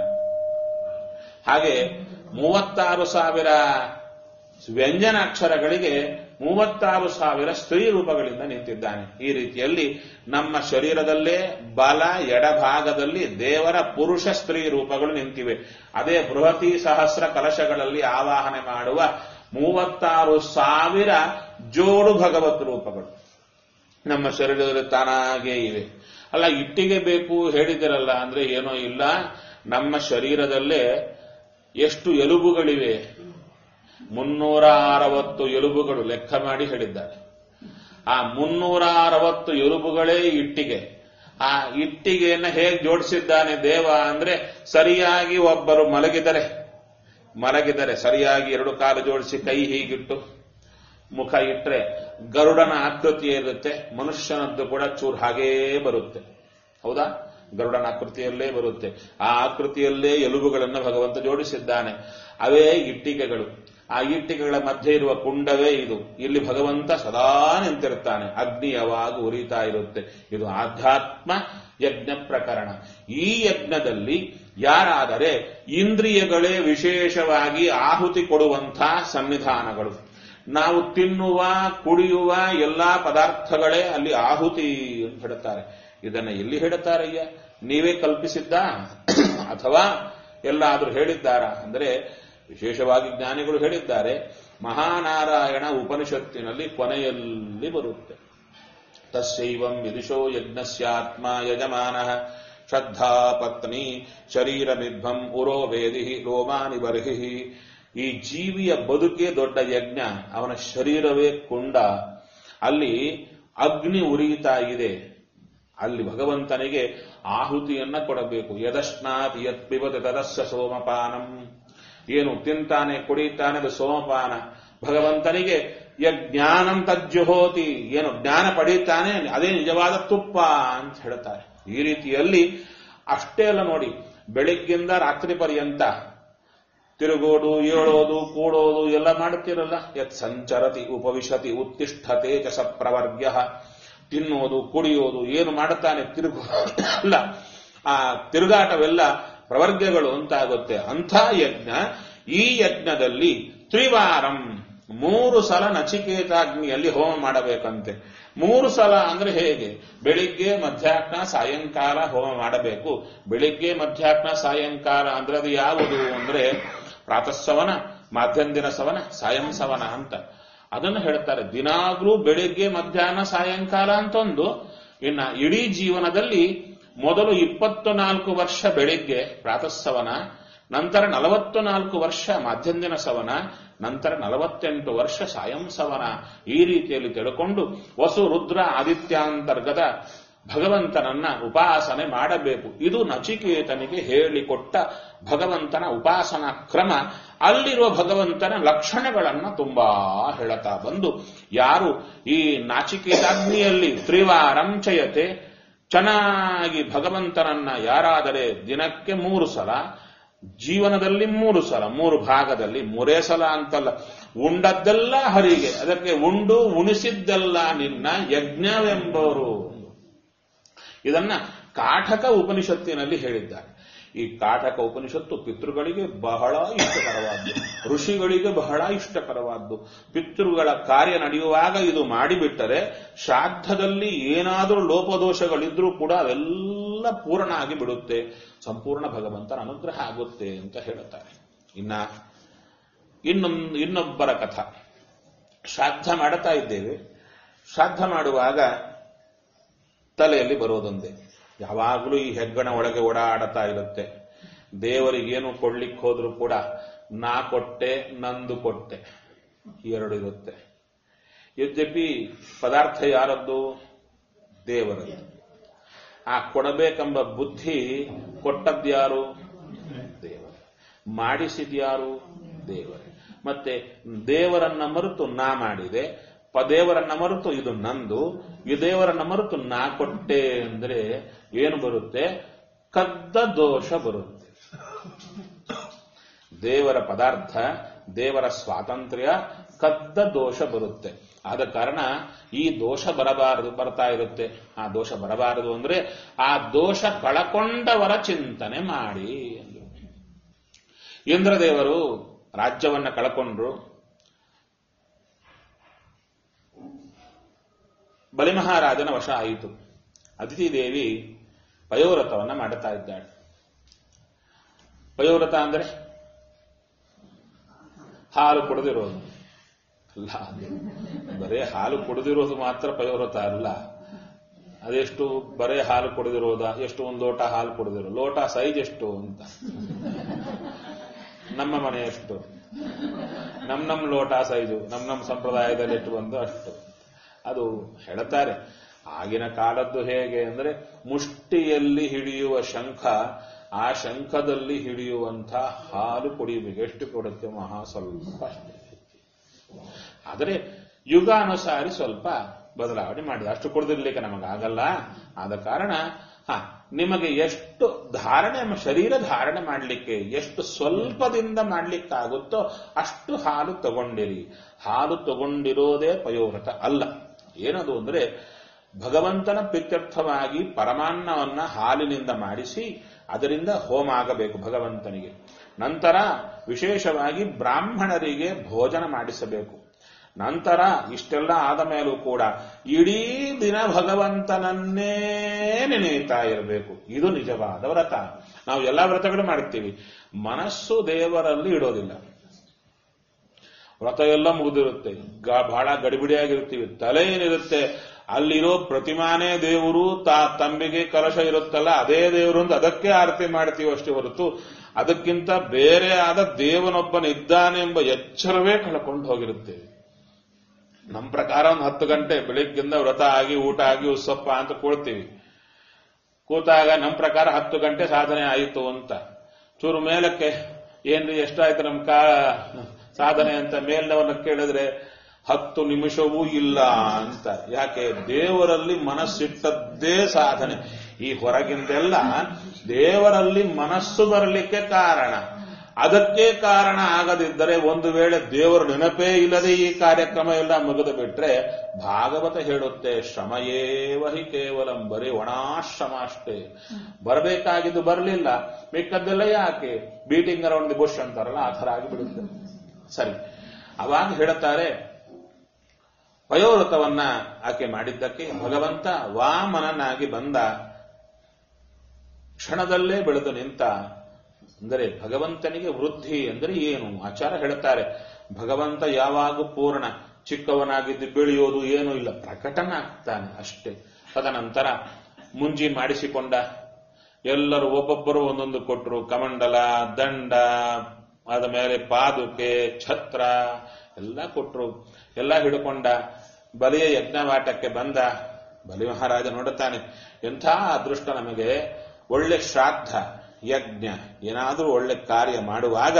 ಹಾಗೆ ಮೂವತ್ತಾರು ಸಾವಿರ ವ್ಯಂಜನಾಕ್ಷರಗಳಿಗೆ ಮೂವತ್ತಾರು ಸಾವಿರ ಸ್ತ್ರೀ ರೂಪಗಳಿಂದ ನಿಂತಿದ್ದಾನೆ ಈ ರೀತಿಯಲ್ಲಿ ನಮ್ಮ ಶರೀರದಲ್ಲೇ ಬಲ ಎಡಭಾಗದಲ್ಲಿ ದೇವರ ಪುರುಷ ಸ್ತ್ರೀ ರೂಪಗಳು ನಿಂತಿವೆ ಅದೇ ಬೃಹತಿ ಸಹಸ್ರ ಕಲಶಗಳಲ್ಲಿ ಆವಾಹನೆ ಮಾಡುವ ಮೂವತ್ತಾರು ಸಾವಿರ ಜೋಡು ಭಗವತ್ ರೂಪಗಳು ನಮ್ಮ ಶರೀರದಲ್ಲಿ ತಾನಾಗೇ ಇವೆ ಅಲ್ಲ ಇಟ್ಟಿಗೆ ಬೇಕು ಹೇಳಿದಿರಲ್ಲ ಅಂದ್ರೆ ಏನೋ ಇಲ್ಲ ನಮ್ಮ ಶರೀರದಲ್ಲೇ ಎಷ್ಟು ಎಲುಬುಗಳಿವೆ ಮುನ್ನೂರ ಅರವತ್ತು ಎಲುಬುಗಳು ಲೆಕ್ಕ ಮಾಡಿ ಹೇಳಿದ್ದಾರೆ ಆ ಮುನ್ನೂರ ಅರವತ್ತು ಎಲುಬುಗಳೇ ಇಟ್ಟಿಗೆ ಆ ಇಟ್ಟಿಗೆಯನ್ನು ಹೇಗೆ ಜೋಡಿಸಿದ್ದಾನೆ ದೇವ ಅಂದ್ರೆ ಸರಿಯಾಗಿ ಒಬ್ಬರು ಮಲಗಿದರೆ ಮಲಗಿದರೆ ಸರಿಯಾಗಿ ಎರಡು ಕಾಲು ಜೋಡಿಸಿ ಕೈ ಹೀಗಿಟ್ಟು ಮುಖ ಇಟ್ರೆ ಗರುಡನ ಆಕೃತಿ ಇರುತ್ತೆ ಮನುಷ್ಯನದ್ದು ಕೂಡ ಚೂರು ಹಾಗೇ ಬರುತ್ತೆ ಹೌದಾ ಗರುಡನ ಆಕೃತಿಯಲ್ಲೇ ಬರುತ್ತೆ ಆ ಆಕೃತಿಯಲ್ಲೇ ಎಲುಬುಗಳನ್ನು ಭಗವಂತ ಜೋಡಿಸಿದ್ದಾನೆ ಅವೇ ಇಟ್ಟಿಗೆಗಳು ಆ ಇಟ್ಟಿಗೆಗಳ ಮಧ್ಯೆ ಇರುವ ಕುಂಡವೇ ಇದು ಇಲ್ಲಿ ಭಗವಂತ ಸದಾ ನಿಂತಿರ್ತಾನೆ ಅಗ್ನಿ ಯಾವಾಗ ಉರಿತಾ ಇರುತ್ತೆ ಇದು ಆಧ್ಯಾತ್ಮ ಯಜ್ಞ ಪ್ರಕರಣ ಈ ಯಜ್ಞದಲ್ಲಿ ಯಾರಾದರೆ ಇಂದ್ರಿಯಗಳೇ ವಿಶೇಷವಾಗಿ ಆಹುತಿ ಕೊಡುವಂತಹ ಸನ್ನಿಧಾನಗಳು ನಾವು ತಿನ್ನುವ ಕುಡಿಯುವ ಎಲ್ಲಾ ಪದಾರ್ಥಗಳೇ ಅಲ್ಲಿ ಆಹುತಿ ಅಂತ ಹೇಳ್ತಾರೆ ಇದನ್ನ ಎಲ್ಲಿ ಹೇಳುತ್ತಾರಯ್ಯ ನೀವೇ ಕಲ್ಪಿಸಿದ್ದ ಅಥವಾ ಎಲ್ಲಾದರೂ ಹೇಳಿದ್ದಾರಾ ಅಂದ್ರೆ ವಿಶೇಷವಾಗಿ ಜ್ಞಾನಿಗಳು ಹೇಳಿದ್ದಾರೆ ಮಹಾನಾರಾಯಣ ಉಪನಿಷತ್ತಿನಲ್ಲಿ ಕೊನೆಯಲ್ಲಿ ಬರುತ್ತೆ ತಸ್ಯೈವಂ ವಿದುಷೋ ಯಜ್ಞಸ್ಯಾತ್ಮ ಯಜಮಾನ ಶ್ರದ್ಧಾ ಪತ್ನಿ ಶರೀರ ಬಿಭ್ರಂ ಉರೋ ವೇದಿ ರೋಮಾನಿ ಬರ್ಹಿ ಈ ಜೀವಿಯ ಬದುಕೇ ದೊಡ್ಡ ಯಜ್ಞ ಅವನ ಶರೀರವೇ ಕುಂಡ ಅಲ್ಲಿ ಅಗ್ನಿ ಉರಿಯುತ್ತಾ ಇದೆ ಅಲ್ಲಿ ಭಗವಂತನಿಗೆ ಆಹುತಿಯನ್ನ ಕೊಡಬೇಕು ಯದಶ್ನಾತ್ ಯತ್ ಪಿಬತ ತದಸ್ಯ ಸೋಮಪಾನಂ ಏನು ತಿಂತಾನೆ ಕುಡಿತಾನೆ ಅದು ಸೋಮಪಾನ ಭಗವಂತನಿಗೆ ಯಜ್ಞಾನಂ ತಜ್ಜುಹೋತಿ ಏನು ಜ್ಞಾನ ಪಡೀತಾನೆ ಅದೇ ನಿಜವಾದ ತುಪ್ಪ ಅಂತ ಹೇಳ್ತಾರೆ ಈ ರೀತಿಯಲ್ಲಿ ಅಷ್ಟೇ ಅಲ್ಲ ನೋಡಿ ಬೆಳಿಗ್ಗಿಂದ ರಾತ್ರಿ ಪರ್ಯಂತ ತಿರುಗೋಡು ಏಳೋದು ಕೂಡೋದು ಎಲ್ಲ ಮಾಡುತ್ತೀರಲ್ಲ ಯತ್ ಸಂಚರತಿ ಉಪವಿಶತಿ ಉತ್ತಿಷ್ಠತೆ ಚ ಪ್ರವರ್ಗ್ಯ ತಿನ್ನೋದು ಕುಡಿಯೋದು ಏನು ಮಾಡುತ್ತಾನೆ ತಿರುಗು ಅಲ್ಲ ಆ ತಿರುಗಾಟವೆಲ್ಲ ಪ್ರವರ್ಗಗಳು ಅಂತಾಗುತ್ತೆ ಅಂಥ ಯಜ್ಞ ಈ ಯಜ್ಞದಲ್ಲಿ ತ್ರಿವಾರಂ ಮೂರು ಸಲ ನಚಿಕೇತಾಗ್ನಿಯಲ್ಲಿ ಹೋಮ ಮಾಡಬೇಕಂತೆ ಮೂರು ಸಲ ಅಂದ್ರೆ ಹೇಗೆ ಬೆಳಿಗ್ಗೆ ಮಧ್ಯಾಹ್ನ ಸಾಯಂಕಾಲ ಹೋಮ ಮಾಡಬೇಕು ಬೆಳಿಗ್ಗೆ ಮಧ್ಯಾಹ್ನ ಸಾಯಂಕಾಲ ಅಂದ್ರೆ ಅದು ಯಾವುದು ಅಂದ್ರೆ ಪ್ರಾತಃಸವನ ಮಾಧ್ಯಂದಿನ ಸವನ ಸಾಯಂ ಸವನ ಅಂತ ಅದನ್ನು ಹೇಳ್ತಾರೆ ದಿನಾಗ್ಲೂ ಬೆಳಿಗ್ಗೆ ಮಧ್ಯಾಹ್ನ ಸಾಯಂಕಾಲ ಅಂತ ಒಂದು ಇನ್ನ ಇಡೀ ಜೀವನದಲ್ಲಿ ಮೊದಲು ಇಪ್ಪತ್ತು ನಾಲ್ಕು ವರ್ಷ ಬೆಳಿಗ್ಗೆ ಪ್ರಾತಃಸವನ ನಂತರ ನಲವತ್ತು ನಾಲ್ಕು ವರ್ಷ ಮಾಧ್ಯಂದಿನ ಸವನ ನಂತರ ನಲವತ್ತೆಂಟು ವರ್ಷ ಸಾಯಂ ಸವನ ಈ ರೀತಿಯಲ್ಲಿ ತಿಳ್ಕೊಂಡು ವಸು ರುದ್ರ ಆದಿತ್ಯಾಂತರ್ಗತ ಭಗವಂತನನ್ನ ಉಪಾಸನೆ ಮಾಡಬೇಕು ಇದು ನಚಿಕೇತನಿಗೆ ಹೇಳಿಕೊಟ್ಟ ಭಗವಂತನ ಉಪಾಸನಾ ಕ್ರಮ ಅಲ್ಲಿರುವ ಭಗವಂತನ ಲಕ್ಷಣಗಳನ್ನ ತುಂಬಾ ಹೇಳುತ್ತಾ ಬಂದು ಯಾರು ಈ ನಾಚಿಕೇತಾಗ್ನಿಯಲ್ಲಿ ತ್ರಿವಾರಂಚಯತೆ ಚೆನ್ನಾಗಿ ಭಗವಂತನನ್ನ ಯಾರಾದರೆ ದಿನಕ್ಕೆ ಮೂರು ಸಲ ಜೀವನದಲ್ಲಿ ಮೂರು ಸಲ ಮೂರು ಭಾಗದಲ್ಲಿ ಮೂರೇ ಸಲ ಅಂತಲ್ಲ ಉಂಡದ್ದೆಲ್ಲ ಹರಿಗೆ ಅದಕ್ಕೆ ಉಂಡು ಉಣಿಸಿದ್ದೆಲ್ಲ ನಿನ್ನ ಯಜ್ಞವೆಂಬವರು ಇದನ್ನ ಕಾಠಕ ಉಪನಿಷತ್ತಿನಲ್ಲಿ ಹೇಳಿದ್ದಾರೆ ಈ ಕಾಠಕ ಉಪನಿಷತ್ತು ಪಿತೃಗಳಿಗೆ ಬಹಳ ಇಷ್ಟಕರವಾದ್ದು ಋಷಿಗಳಿಗೆ ಬಹಳ ಇಷ್ಟಕರವಾದ್ದು ಪಿತೃಗಳ ಕಾರ್ಯ ನಡೆಯುವಾಗ ಇದು ಮಾಡಿಬಿಟ್ಟರೆ ಶ್ರಾದ್ದದಲ್ಲಿ ಏನಾದರೂ ಲೋಪದೋಷಗಳಿದ್ರೂ ಕೂಡ ಅವೆಲ್ಲ ಪೂರ್ಣ ಆಗಿ ಬಿಡುತ್ತೆ ಸಂಪೂರ್ಣ ಭಗವಂತನ ಅನುಗ್ರಹ ಆಗುತ್ತೆ ಅಂತ ಹೇಳುತ್ತಾರೆ ಇನ್ನ ಇನ್ನೊಂದು ಇನ್ನೊಬ್ಬರ ಕಥ ಶ್ರಾದ್ದ ಮಾಡುತ್ತಾ ಇದ್ದೇವೆ ಶ್ರಾದ್ದ ಮಾಡುವಾಗ ತಲೆಯಲ್ಲಿ ಬರೋದೊಂದೇ ಯಾವಾಗಲೂ ಈ ಹೆಗ್ಗಣ ಒಳಗೆ ಓಡಾಡುತ್ತಾ ಇರುತ್ತೆ ದೇವರಿಗೇನು ಕೊಡ್ಲಿಕ್ಕೆ ಹೋದ್ರೂ ಕೂಡ ನಾ ಕೊಟ್ಟೆ ನಂದು ಕೊಟ್ಟೆ ಎರಡು ಇರುತ್ತೆ ಯದ್ಯಪಿ ಪದಾರ್ಥ ಯಾರದ್ದು ದೇವರದ್ದು ಆ ಕೊಡಬೇಕೆಂಬ ಬುದ್ಧಿ ಕೊಟ್ಟದ್ಯಾರು ದೇವರು ಮಾಡಿಸಿದ್ಯಾರು ದೇವರೇ ಮತ್ತೆ ದೇವರನ್ನ ಮರೆತು ನಾ ಮಾಡಿದೆ ಪ ದೇವರನ್ನ ಮರೆತು ಇದು ನಂದು ಈ ದೇವರನ್ನ ಮರೆತು ನಾ ಕೊಟ್ಟೆ ಅಂದ್ರೆ ಏನು ಬರುತ್ತೆ ಕದ್ದ ದೋಷ ಬರುತ್ತೆ ದೇವರ ಪದಾರ್ಥ ದೇವರ ಸ್ವಾತಂತ್ರ್ಯ ಕದ್ದ ದೋಷ ಬರುತ್ತೆ ಆದ ಕಾರಣ ಈ ದೋಷ ಬರಬಾರದು ಬರ್ತಾ ಇರುತ್ತೆ ಆ ದೋಷ ಬರಬಾರದು ಅಂದ್ರೆ ಆ ದೋಷ ಕಳಕೊಂಡವರ ಚಿಂತನೆ ಮಾಡಿ ಅಂದ್ರು ಇಂದ್ರದೇವರು ರಾಜ್ಯವನ್ನ ಕಳ್ಕೊಂಡ್ರು ಬಲಿಮಹಾರಾಜನ ವಶ ಆಯಿತು ಅದಿತಿ ದೇವಿ ಪಯೋವ್ರತವನ್ನ ಮಾಡುತ್ತಾ ಇದ್ದಾಳೆ ಪಯೋವ್ರತ ಅಂದ್ರೆ ಹಾಲು ಕುಡಿದಿರೋದು ಅಲ್ಲ ಅದು ಬರೇ ಹಾಲು ಕುಡಿದಿರೋದು ಮಾತ್ರ ಪಯೋವ್ರತ ಅಲ್ಲ ಅದೆಷ್ಟು ಬರೇ ಹಾಲು ಕುಡಿದಿರೋದ ಎಷ್ಟು ಒಂದು ಲೋಟ ಹಾಲು ಕುಡಿದಿರೋ ಲೋಟ ಸೈಜ್ ಎಷ್ಟು ಅಂತ ನಮ್ಮ ಮನೆ ಎಷ್ಟು ನಮ್ ನಮ್ ಲೋಟ ಸೈಜು ನಮ್ ನಮ್ ಸಂಪ್ರದಾಯದಲ್ಲಿ ಎಷ್ಟು ಬಂದು ಅಷ್ಟು ಅದು ಹೇಳ್ತಾರೆ ಆಗಿನ ಕಾಲದ್ದು ಹೇಗೆ ಅಂದ್ರೆ ಮುಷ್ಟಿಯಲ್ಲಿ ಹಿಡಿಯುವ ಶಂಖ ಆ ಶಂಖದಲ್ಲಿ ಹಿಡಿಯುವಂಥ ಹಾಲು ಕುಡಿಯಬೇಕು ಎಷ್ಟು ಕೊಡುತ್ತೆ ಮಹಾ ಸ್ವಲ್ಪ ಅಷ್ಟೇ ಆದರೆ ಯುಗಾನುಸಾರಿ ಸ್ವಲ್ಪ ಬದಲಾವಣೆ ಮಾಡಿದೆ ಅಷ್ಟು ಕುಡಿದಿರ್ಲಿಕ್ಕೆ ನಮಗಾಗಲ್ಲ ಆದ ಕಾರಣ ಹ ನಿಮಗೆ ಎಷ್ಟು ಧಾರಣೆ ಶರೀರ ಧಾರಣೆ ಮಾಡಲಿಕ್ಕೆ ಎಷ್ಟು ಸ್ವಲ್ಪದಿಂದ ಮಾಡ್ಲಿಕ್ಕಾಗುತ್ತೋ ಅಷ್ಟು ಹಾಲು ತಗೊಂಡಿರಿ ಹಾಲು ತಗೊಂಡಿರೋದೇ ಪಯೋವ್ರತ ಅಲ್ಲ ಏನದು ಅಂದ್ರೆ ಭಗವಂತನ ಪ್ರೀತ್ಯರ್ಥವಾಗಿ ಪರಮಾನ್ನವನ್ನ ಹಾಲಿನಿಂದ ಮಾಡಿಸಿ ಅದರಿಂದ ಹೋಮ ಆಗಬೇಕು ಭಗವಂತನಿಗೆ ನಂತರ ವಿಶೇಷವಾಗಿ ಬ್ರಾಹ್ಮಣರಿಗೆ ಭೋಜನ ಮಾಡಿಸಬೇಕು ನಂತರ ಇಷ್ಟೆಲ್ಲ ಆದ ಮೇಲೂ ಕೂಡ ಇಡೀ ದಿನ ಭಗವಂತನನ್ನೇ ನೆನೆಯುತ್ತಾ ಇರಬೇಕು ಇದು ನಿಜವಾದ ವ್ರತ ನಾವು ಎಲ್ಲ ವ್ರತಗಳು ಮಾಡ್ತೀವಿ ಮನಸ್ಸು ದೇವರಲ್ಲಿ ಇಡೋದಿಲ್ಲ ವ್ರತ ಎಲ್ಲ ಮುಗಿದಿರುತ್ತೆ ಗ- ಬಹಳ ಗಡಿಬಿಡಿಯಾಗಿರ್ತೀವಿ ತಲೆ ಏನಿರುತ್ತೆ ಅಲ್ಲಿರೋ ಪ್ರತಿಮಾನೇ ದೇವರು ತಾ ತಂಬಿಗೆ ಕಲಶ ಇರುತ್ತಲ್ಲ ಅದೇ ದೇವರು ಅಂತ ಅದಕ್ಕೆ ಆರತಿ ಮಾಡ್ತೀವಿ ಅಷ್ಟೇ ಹೊರತು ಅದಕ್ಕಿಂತ ಬೇರೆ ಆದ ದೇವನೊಬ್ಬನಿದ್ದಾನೆ ಎಂಬ ಎಚ್ಚರವೇ ಕಳ್ಕೊಂಡು ಹೋಗಿರುತ್ತೇವೆ ನಮ್ಮ ಪ್ರಕಾರ ಒಂದು ಹತ್ತು ಗಂಟೆ ಬೆಳಿಗ್ಗಿಂದ ವ್ರತ ಆಗಿ ಊಟ ಆಗಿ ಉತ್ಸಪ್ಪ ಅಂತ ಕೊಡ್ತೀವಿ ಕೂತಾಗ ನಮ್ಮ ಪ್ರಕಾರ ಹತ್ತು ಗಂಟೆ ಸಾಧನೆ ಆಯಿತು ಅಂತ ಚೂರು ಮೇಲಕ್ಕೆ ಏನ್ರಿ ಎಷ್ಟಾಯ್ತು ನಮ್ಮ ಕಾ ಸಾಧನೆ ಅಂತ ಮೇಲ್ನವನ್ನ ಕೇಳಿದ್ರೆ ಹತ್ತು ನಿಮಿಷವೂ ಇಲ್ಲ ಅಂತ ಯಾಕೆ ದೇವರಲ್ಲಿ ಮನಸ್ಸಿಟ್ಟದ್ದೇ ಸಾಧನೆ ಈ ಹೊರಗಿಂದೆಲ್ಲ ದೇವರಲ್ಲಿ ಮನಸ್ಸು ಬರಲಿಕ್ಕೆ ಕಾರಣ ಅದಕ್ಕೆ ಕಾರಣ ಆಗದಿದ್ದರೆ ಒಂದು ವೇಳೆ ದೇವರ ನೆನಪೇ ಇಲ್ಲದೆ ಈ ಕಾರ್ಯಕ್ರಮ ಎಲ್ಲ ಮುಗಿದು ಬಿಟ್ರೆ ಭಾಗವತ ಹೇಳುತ್ತೆ ಶ್ರಮಯೇವ ಹಿ ಕೇವಲಂ ಬರೀ ಒಣಾಶ್ರಮ ಅಷ್ಟೇ ಬರಬೇಕಾಗಿದ್ದು ಬರಲಿಲ್ಲ ಮಿಕ್ಕದ್ದೆಲ್ಲ ಯಾಕೆ ಬೀಟಿಂಗ್ ಅರೌಂಡ್ ದಿ ಬುಷ್ ಅಂತಾರಲ್ಲ ಆ ಥರ ಆಗಿಬಿಡುತ್ತೆ ಸರಿ ಅವಾಗ ಹೇಳುತ್ತಾರೆ ಪಯೋವ್ರತವನ್ನ ಆಕೆ ಮಾಡಿದ್ದಕ್ಕೆ ಭಗವಂತ ವಾಮನನಾಗಿ ಬಂದ ಕ್ಷಣದಲ್ಲೇ ಬೆಳೆದು ನಿಂತ ಅಂದರೆ ಭಗವಂತನಿಗೆ ವೃದ್ಧಿ ಅಂದರೆ ಏನು ಆಚಾರ ಹೇಳುತ್ತಾರೆ ಭಗವಂತ ಯಾವಾಗ ಪೂರ್ಣ ಚಿಕ್ಕವನಾಗಿದ್ದು ಬೆಳೆಯೋದು ಏನೂ ಇಲ್ಲ ಪ್ರಕಟನ ಆಗ್ತಾನೆ ಅಷ್ಟೇ ತದನಂತರ ಮುಂಜಿ ಮಾಡಿಸಿಕೊಂಡ ಎಲ್ಲರೂ ಒಬ್ಬೊಬ್ಬರು ಒಂದೊಂದು ಕೊಟ್ಟರು ಕಮಂಡಲ ದಂಡ ಆದ ಮೇಲೆ ಪಾದುಕೆ ಛತ್ರ ಎಲ್ಲ ಕೊಟ್ಟರು ಎಲ್ಲ ಹಿಡ್ಕೊಂಡ ಬಲಿಯ ಯಜ್ಞವಾಟಕ್ಕೆ ಬಂದ ಬಲಿ ಮಹಾರಾಜ ನೋಡುತ್ತಾನೆ ಎಂಥ ಅದೃಷ್ಟ ನಮಗೆ ಒಳ್ಳೆ ಶ್ರಾದ್ದ ಯಜ್ಞ ಏನಾದರೂ ಒಳ್ಳೆ ಕಾರ್ಯ ಮಾಡುವಾಗ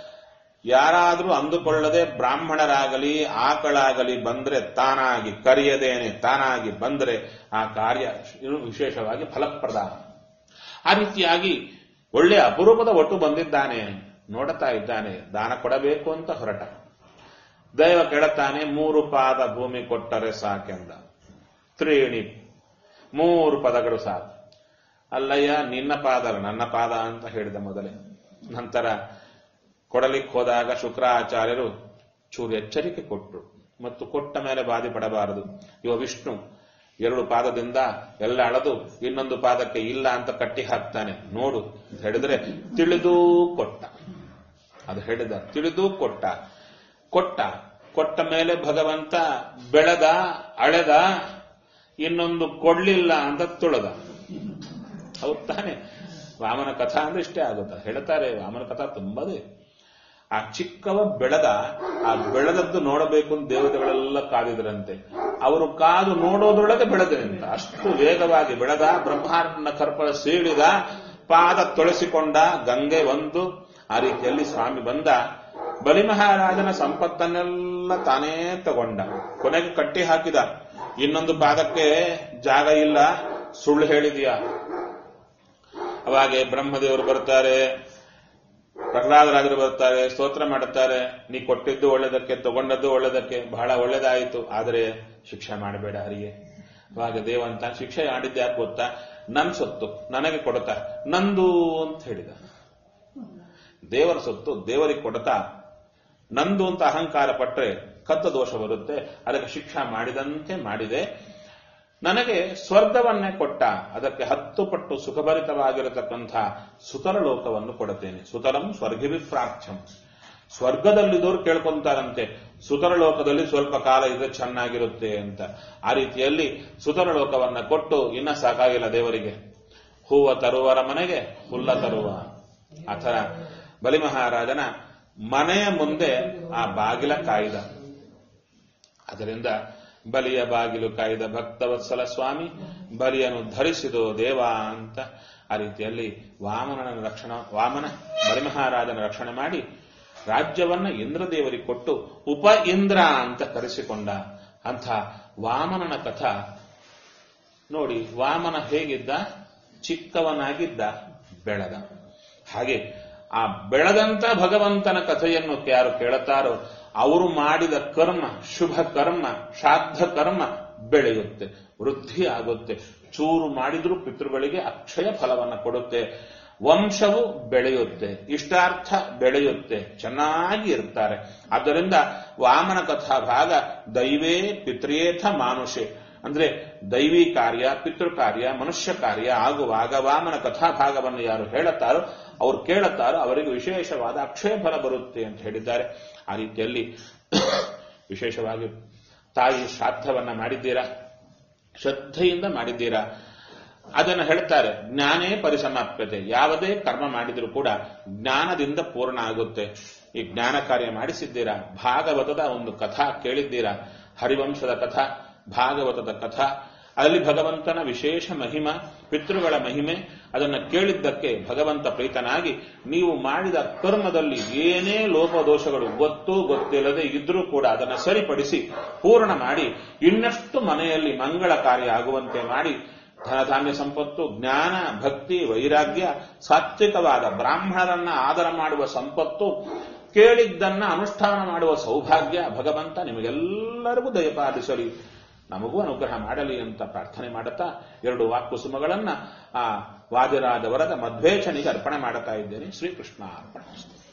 ಯಾರಾದರೂ ಅಂದುಕೊಳ್ಳದೆ ಬ್ರಾಹ್ಮಣರಾಗಲಿ ಆಕಳಾಗಲಿ ಬಂದ್ರೆ ತಾನಾಗಿ ಕರೆಯದೇನೆ ತಾನಾಗಿ ಬಂದ್ರೆ ಆ ಕಾರ್ಯ ಇನ್ನು ವಿಶೇಷವಾಗಿ ಫಲಪ್ರದ ಆ ರೀತಿಯಾಗಿ ಒಳ್ಳೆ ಅಪರೂಪದ ಒಟ್ಟು ಬಂದಿದ್ದಾನೆ ನೋಡುತ್ತಾ ಇದ್ದಾನೆ ದಾನ ಕೊಡಬೇಕು ಅಂತ ಹೊರಟ ದೈವ ಕೆಳತಾನೆ ಮೂರು ಪಾದ ಭೂಮಿ ಕೊಟ್ಟರೆ ಸಾಕೆಂದ ತ್ರೀಣಿ ಮೂರು ಪದಗಳು ಸಾಕು ಅಲ್ಲಯ್ಯ ನಿನ್ನ ಪಾದ ಅಲ್ಲ, ನನ್ನ ಪಾದ ಅಂತ ಹೇಳಿದ ಮೊದಲೇ ನಂತರ ಕೊಡಲಿಕ್ಕೆ ಹೋದಾಗ ಶುಕ್ರಾಚಾರ್ಯರು ಚೂರು ಎಚ್ಚರಿಕೆ ಕೊಟ್ಟರು ಮತ್ತು ಕೊಟ್ಟ ಮೇಲೆ ಬಾಧಿ ಪಡಬಾರದು ಇವ ವಿಷ್ಣು ಎರಡು ಪಾದದಿಂದ ಎಲ್ಲ ಅಳದು ಇನ್ನೊಂದು ಪಾದಕ್ಕೆ ಇಲ್ಲ ಅಂತ ಕಟ್ಟಿ ಹಾಕ್ತಾನೆ ನೋಡು ಅಂತ ಹೇಳಿದ್ರೆ ತಿಳಿದೂ ಕೊಟ್ಟ ಅದು ಹೇಳಿದ ತಿಳಿದೂ ಕೊಟ್ಟ ಕೊಟ್ಟ ಕೊಟ್ಟ ಮೇಲೆ ಭಗವಂತ ಬೆಳೆದ ಅಳೆದ ಇನ್ನೊಂದು ಕೊಡ್ಲಿಲ್ಲ ಅಂತ ತುಳದ ಹೌದ್ ತಾನೆ ವಾಮನ ಕಥಾ ಅಂದ್ರೆ ಇಷ್ಟೇ ಆಗುತ್ತೆ ಹೇಳ್ತಾರೆ ವಾಮನ ಕಥಾ ತುಂಬದೇ ಆ ಚಿಕ್ಕವ ಬೆಳೆದ ಆ ಬೆಳೆದದ್ದು ನೋಡಬೇಕು ಅಂತ ದೇವತೆಗಳೆಲ್ಲ ಕಾದಿದ್ರಂತೆ ಅವರು ಕಾದು ನೋಡೋದ್ರೊಳಗೆ ಬೆಳೆದ ನಿಂತ ಅಷ್ಟು ವೇಗವಾಗಿ ಬೆಳೆದ ಬ್ರಹ್ಮಾಂಡ ಕರ್ಪಳ ಸೀಳಿದ ಪಾದ ತೊಳೆಸಿಕೊಂಡ ಗಂಗೆ ಒಂದು ಆ ರೀತಿಯಲ್ಲಿ ಸ್ವಾಮಿ ಬಂದ ಬಲಿ ಮಹಾರಾಜನ ಸಂಪತ್ತನ್ನೆಲ್ಲ ತಾನೇ ತಗೊಂಡ ಕೊನೆಗೆ ಕಟ್ಟಿ ಹಾಕಿದ ಇನ್ನೊಂದು ಪಾದಕ್ಕೆ ಜಾಗ ಇಲ್ಲ ಸುಳ್ಳು ಹೇಳಿದೀಯಾ ಅವಾಗೆ ಬ್ರಹ್ಮದೇವರು ಬರ್ತಾರೆ ಪ್ರಹ್ಲಾದರಾಜರು ಬರ್ತಾರೆ ಸ್ತೋತ್ರ ಮಾಡುತ್ತಾರೆ ನೀ ಕೊಟ್ಟಿದ್ದು ಒಳ್ಳೆದಕ್ಕೆ ತಗೊಂಡದ್ದು ಒಳ್ಳೆದಕ್ಕೆ ಬಹಳ ಒಳ್ಳೇದಾಯಿತು ಆದರೆ ಶಿಕ್ಷೆ ಮಾಡಬೇಡ ಹರಿಗೆ ಅವಾಗ ದೇವಂತ ಶಿಕ್ಷೆ ಮಾಡಿದ್ದೆ ಯಾಕೆ ಗೊತ್ತಾ ನನ್ ಸೊತ್ತು ನನಗೆ ಕೊಡತಾ ನಂದು ಅಂತ ಹೇಳಿದ ದೇವರ ಸೊತ್ತು ದೇವರಿಗೆ ಕೊಡತಾ ನಂದು ಅಂತ ಅಹಂಕಾರ ಪಟ್ರೆ ಕತ್ತ ದೋಷ ಬರುತ್ತೆ ಅದಕ್ಕೆ ಶಿಕ್ಷಾ ಮಾಡಿದಂತೆ ಮಾಡಿದೆ ನನಗೆ ಸ್ವರ್ಗವನ್ನೇ ಕೊಟ್ಟ ಅದಕ್ಕೆ ಹತ್ತು ಪಟ್ಟು ಸುಖಭರಿತವಾಗಿರತಕ್ಕಂಥ ಸುತಲ ಲೋಕವನ್ನು ಕೊಡುತ್ತೇನೆ ಸುತಲಂ ಸ್ವರ್ಗಿವಿಪ್ರಾರ್ಥ್ಯಂ ಸ್ವರ್ಗದಲ್ಲಿದ್ದವರು ಕೇಳ್ಕೊಂತಾರಂತೆ ಸುತರ ಲೋಕದಲ್ಲಿ ಸ್ವಲ್ಪ ಕಾಲ ಇದ್ರೆ ಚೆನ್ನಾಗಿರುತ್ತೆ ಅಂತ ಆ ರೀತಿಯಲ್ಲಿ ಸುತರ ಲೋಕವನ್ನ ಕೊಟ್ಟು ಇನ್ನ ಸಾಕಾಗಿಲ್ಲ ದೇವರಿಗೆ ಹೂವ ತರುವರ ಮನೆಗೆ ಹುಲ್ಲ ತರುವ ಆ ಥರ ಬಲಿಮಹಾರಾಜನ ಮನೆಯ ಮುಂದೆ ಆ ಬಾಗಿಲ ಕಾಯ್ದ ಅದರಿಂದ ಬಲಿಯ ಬಾಗಿಲು ಕಾಯ್ದ ಭಕ್ತವತ್ಸಲ ಸ್ವಾಮಿ ಬಲಿಯನ್ನು ಧರಿಸಿದೋ ದೇವ ಅಂತ ಆ ರೀತಿಯಲ್ಲಿ ವಾಮನನ ರಕ್ಷಣೆ ವಾಮನ ಬಲಿಮಹಾರಾಜನ ರಕ್ಷಣೆ ಮಾಡಿ ರಾಜ್ಯವನ್ನ ಇಂದ್ರದೇವರಿಗೆ ಕೊಟ್ಟು ಉಪ ಇಂದ್ರ ಅಂತ ಕರೆಸಿಕೊಂಡ ಅಂಥ ವಾಮನನ ಕಥ ನೋಡಿ ವಾಮನ ಹೇಗಿದ್ದ ಚಿಕ್ಕವನಾಗಿದ್ದ ಬೆಳೆದ ಹಾಗೆ ಆ ಬೆಳೆದಂತ ಭಗವಂತನ ಕಥೆಯನ್ನು ಯಾರು ಕೇಳುತ್ತಾರೋ ಅವರು ಮಾಡಿದ ಕರ್ಮ ಶುಭ ಕರ್ಮ ಶ್ರಾದ್ದ ಕರ್ಮ ಬೆಳೆಯುತ್ತೆ ವೃದ್ಧಿ ಆಗುತ್ತೆ ಚೂರು ಮಾಡಿದ್ರೂ ಪಿತೃಗಳಿಗೆ ಅಕ್ಷಯ ಫಲವನ್ನು ಕೊಡುತ್ತೆ ವಂಶವು ಬೆಳೆಯುತ್ತೆ ಇಷ್ಟಾರ್ಥ ಬೆಳೆಯುತ್ತೆ ಚೆನ್ನಾಗಿ ಇರ್ತಾರೆ ಆದ್ದರಿಂದ ವಾಮನ ಕಥಾ ಭಾಗ ದೈವೇ ಪಿತ್ರೇಥ ಮಾನುಷೆ ಅಂದ್ರೆ ದೈವಿ ಕಾರ್ಯ ಪಿತೃ ಕಾರ್ಯ ಮನುಷ್ಯ ಕಾರ್ಯ ಆಗುವಾಗ ವಾಮನ ಕಥಾಭಾಗವನ್ನು ಯಾರು ಹೇಳುತ್ತಾರೋ ಅವ್ರು ಕೇಳುತ್ತಾರೋ ಅವರಿಗೆ ವಿಶೇಷವಾದ ಅಕ್ಷಯ ಫಲ ಬರುತ್ತೆ ಅಂತ ಹೇಳಿದ್ದಾರೆ ಆ ರೀತಿಯಲ್ಲಿ ವಿಶೇಷವಾಗಿ ತಾಯಿ ಶ್ರಾದ್ದವನ್ನ ಮಾಡಿದ್ದೀರಾ ಶ್ರದ್ಧೆಯಿಂದ ಮಾಡಿದ್ದೀರಾ ಅದನ್ನು ಹೇಳ್ತಾರೆ ಜ್ಞಾನೇ ಪರಿಸಮಾಪ್ಯತೆ ಯಾವುದೇ ಕರ್ಮ ಮಾಡಿದರೂ ಕೂಡ ಜ್ಞಾನದಿಂದ ಪೂರ್ಣ ಆಗುತ್ತೆ ಈ ಜ್ಞಾನ ಕಾರ್ಯ ಮಾಡಿಸಿದ್ದೀರಾ ಭಾಗವತದ ಒಂದು ಕಥಾ ಕೇಳಿದ್ದೀರಾ ಹರಿವಂಶದ ಕಥಾ ಭಾಗವತದ ಕಥಾ ಅಲ್ಲಿ ಭಗವಂತನ ವಿಶೇಷ ಮಹಿಮ ಪಿತೃಗಳ ಮಹಿಮೆ ಅದನ್ನು ಕೇಳಿದ್ದಕ್ಕೆ ಭಗವಂತ ಪ್ರೀತನಾಗಿ ನೀವು ಮಾಡಿದ ಕರ್ಮದಲ್ಲಿ ಏನೇ ಲೋಪದೋಷಗಳು ಗೊತ್ತು ಗೊತ್ತಿಲ್ಲದೆ ಇದ್ರೂ ಕೂಡ ಅದನ್ನು ಸರಿಪಡಿಸಿ ಪೂರ್ಣ ಮಾಡಿ ಇನ್ನಷ್ಟು ಮನೆಯಲ್ಲಿ ಮಂಗಳ ಕಾರ್ಯ ಆಗುವಂತೆ ಮಾಡಿ ಧನಧಾನ್ಯ ಸಂಪತ್ತು ಜ್ಞಾನ ಭಕ್ತಿ ವೈರಾಗ್ಯ ಸಾತ್ವಿಕವಾದ ಬ್ರಾಹ್ಮಣರನ್ನ ಆದರ ಮಾಡುವ ಸಂಪತ್ತು ಕೇಳಿದ್ದನ್ನ ಅನುಷ್ಠಾನ ಮಾಡುವ ಸೌಭಾಗ್ಯ ಭಗವಂತ ನಿಮಗೆಲ್ಲರಿಗೂ ದಯಪಾಲಿಸಲಿ ನಮಗೂ ಅನುಗ್ರಹ ಮಾಡಲಿ ಅಂತ ಪ್ರಾರ್ಥನೆ ಮಾಡುತ್ತಾ ಎರಡು ವಾಕ್ಕುಸುಮಗಳನ್ನ ಆ ವಾದಿರಾಜವರದ ಮಧ್ವೇಚನಿಗೆ ಅರ್ಪಣೆ ಮಾಡುತ್ತಾ ಇದ್ದೇನೆ ಶ್ರೀಕೃಷ್ಣ ಅರ್ಪಣೆ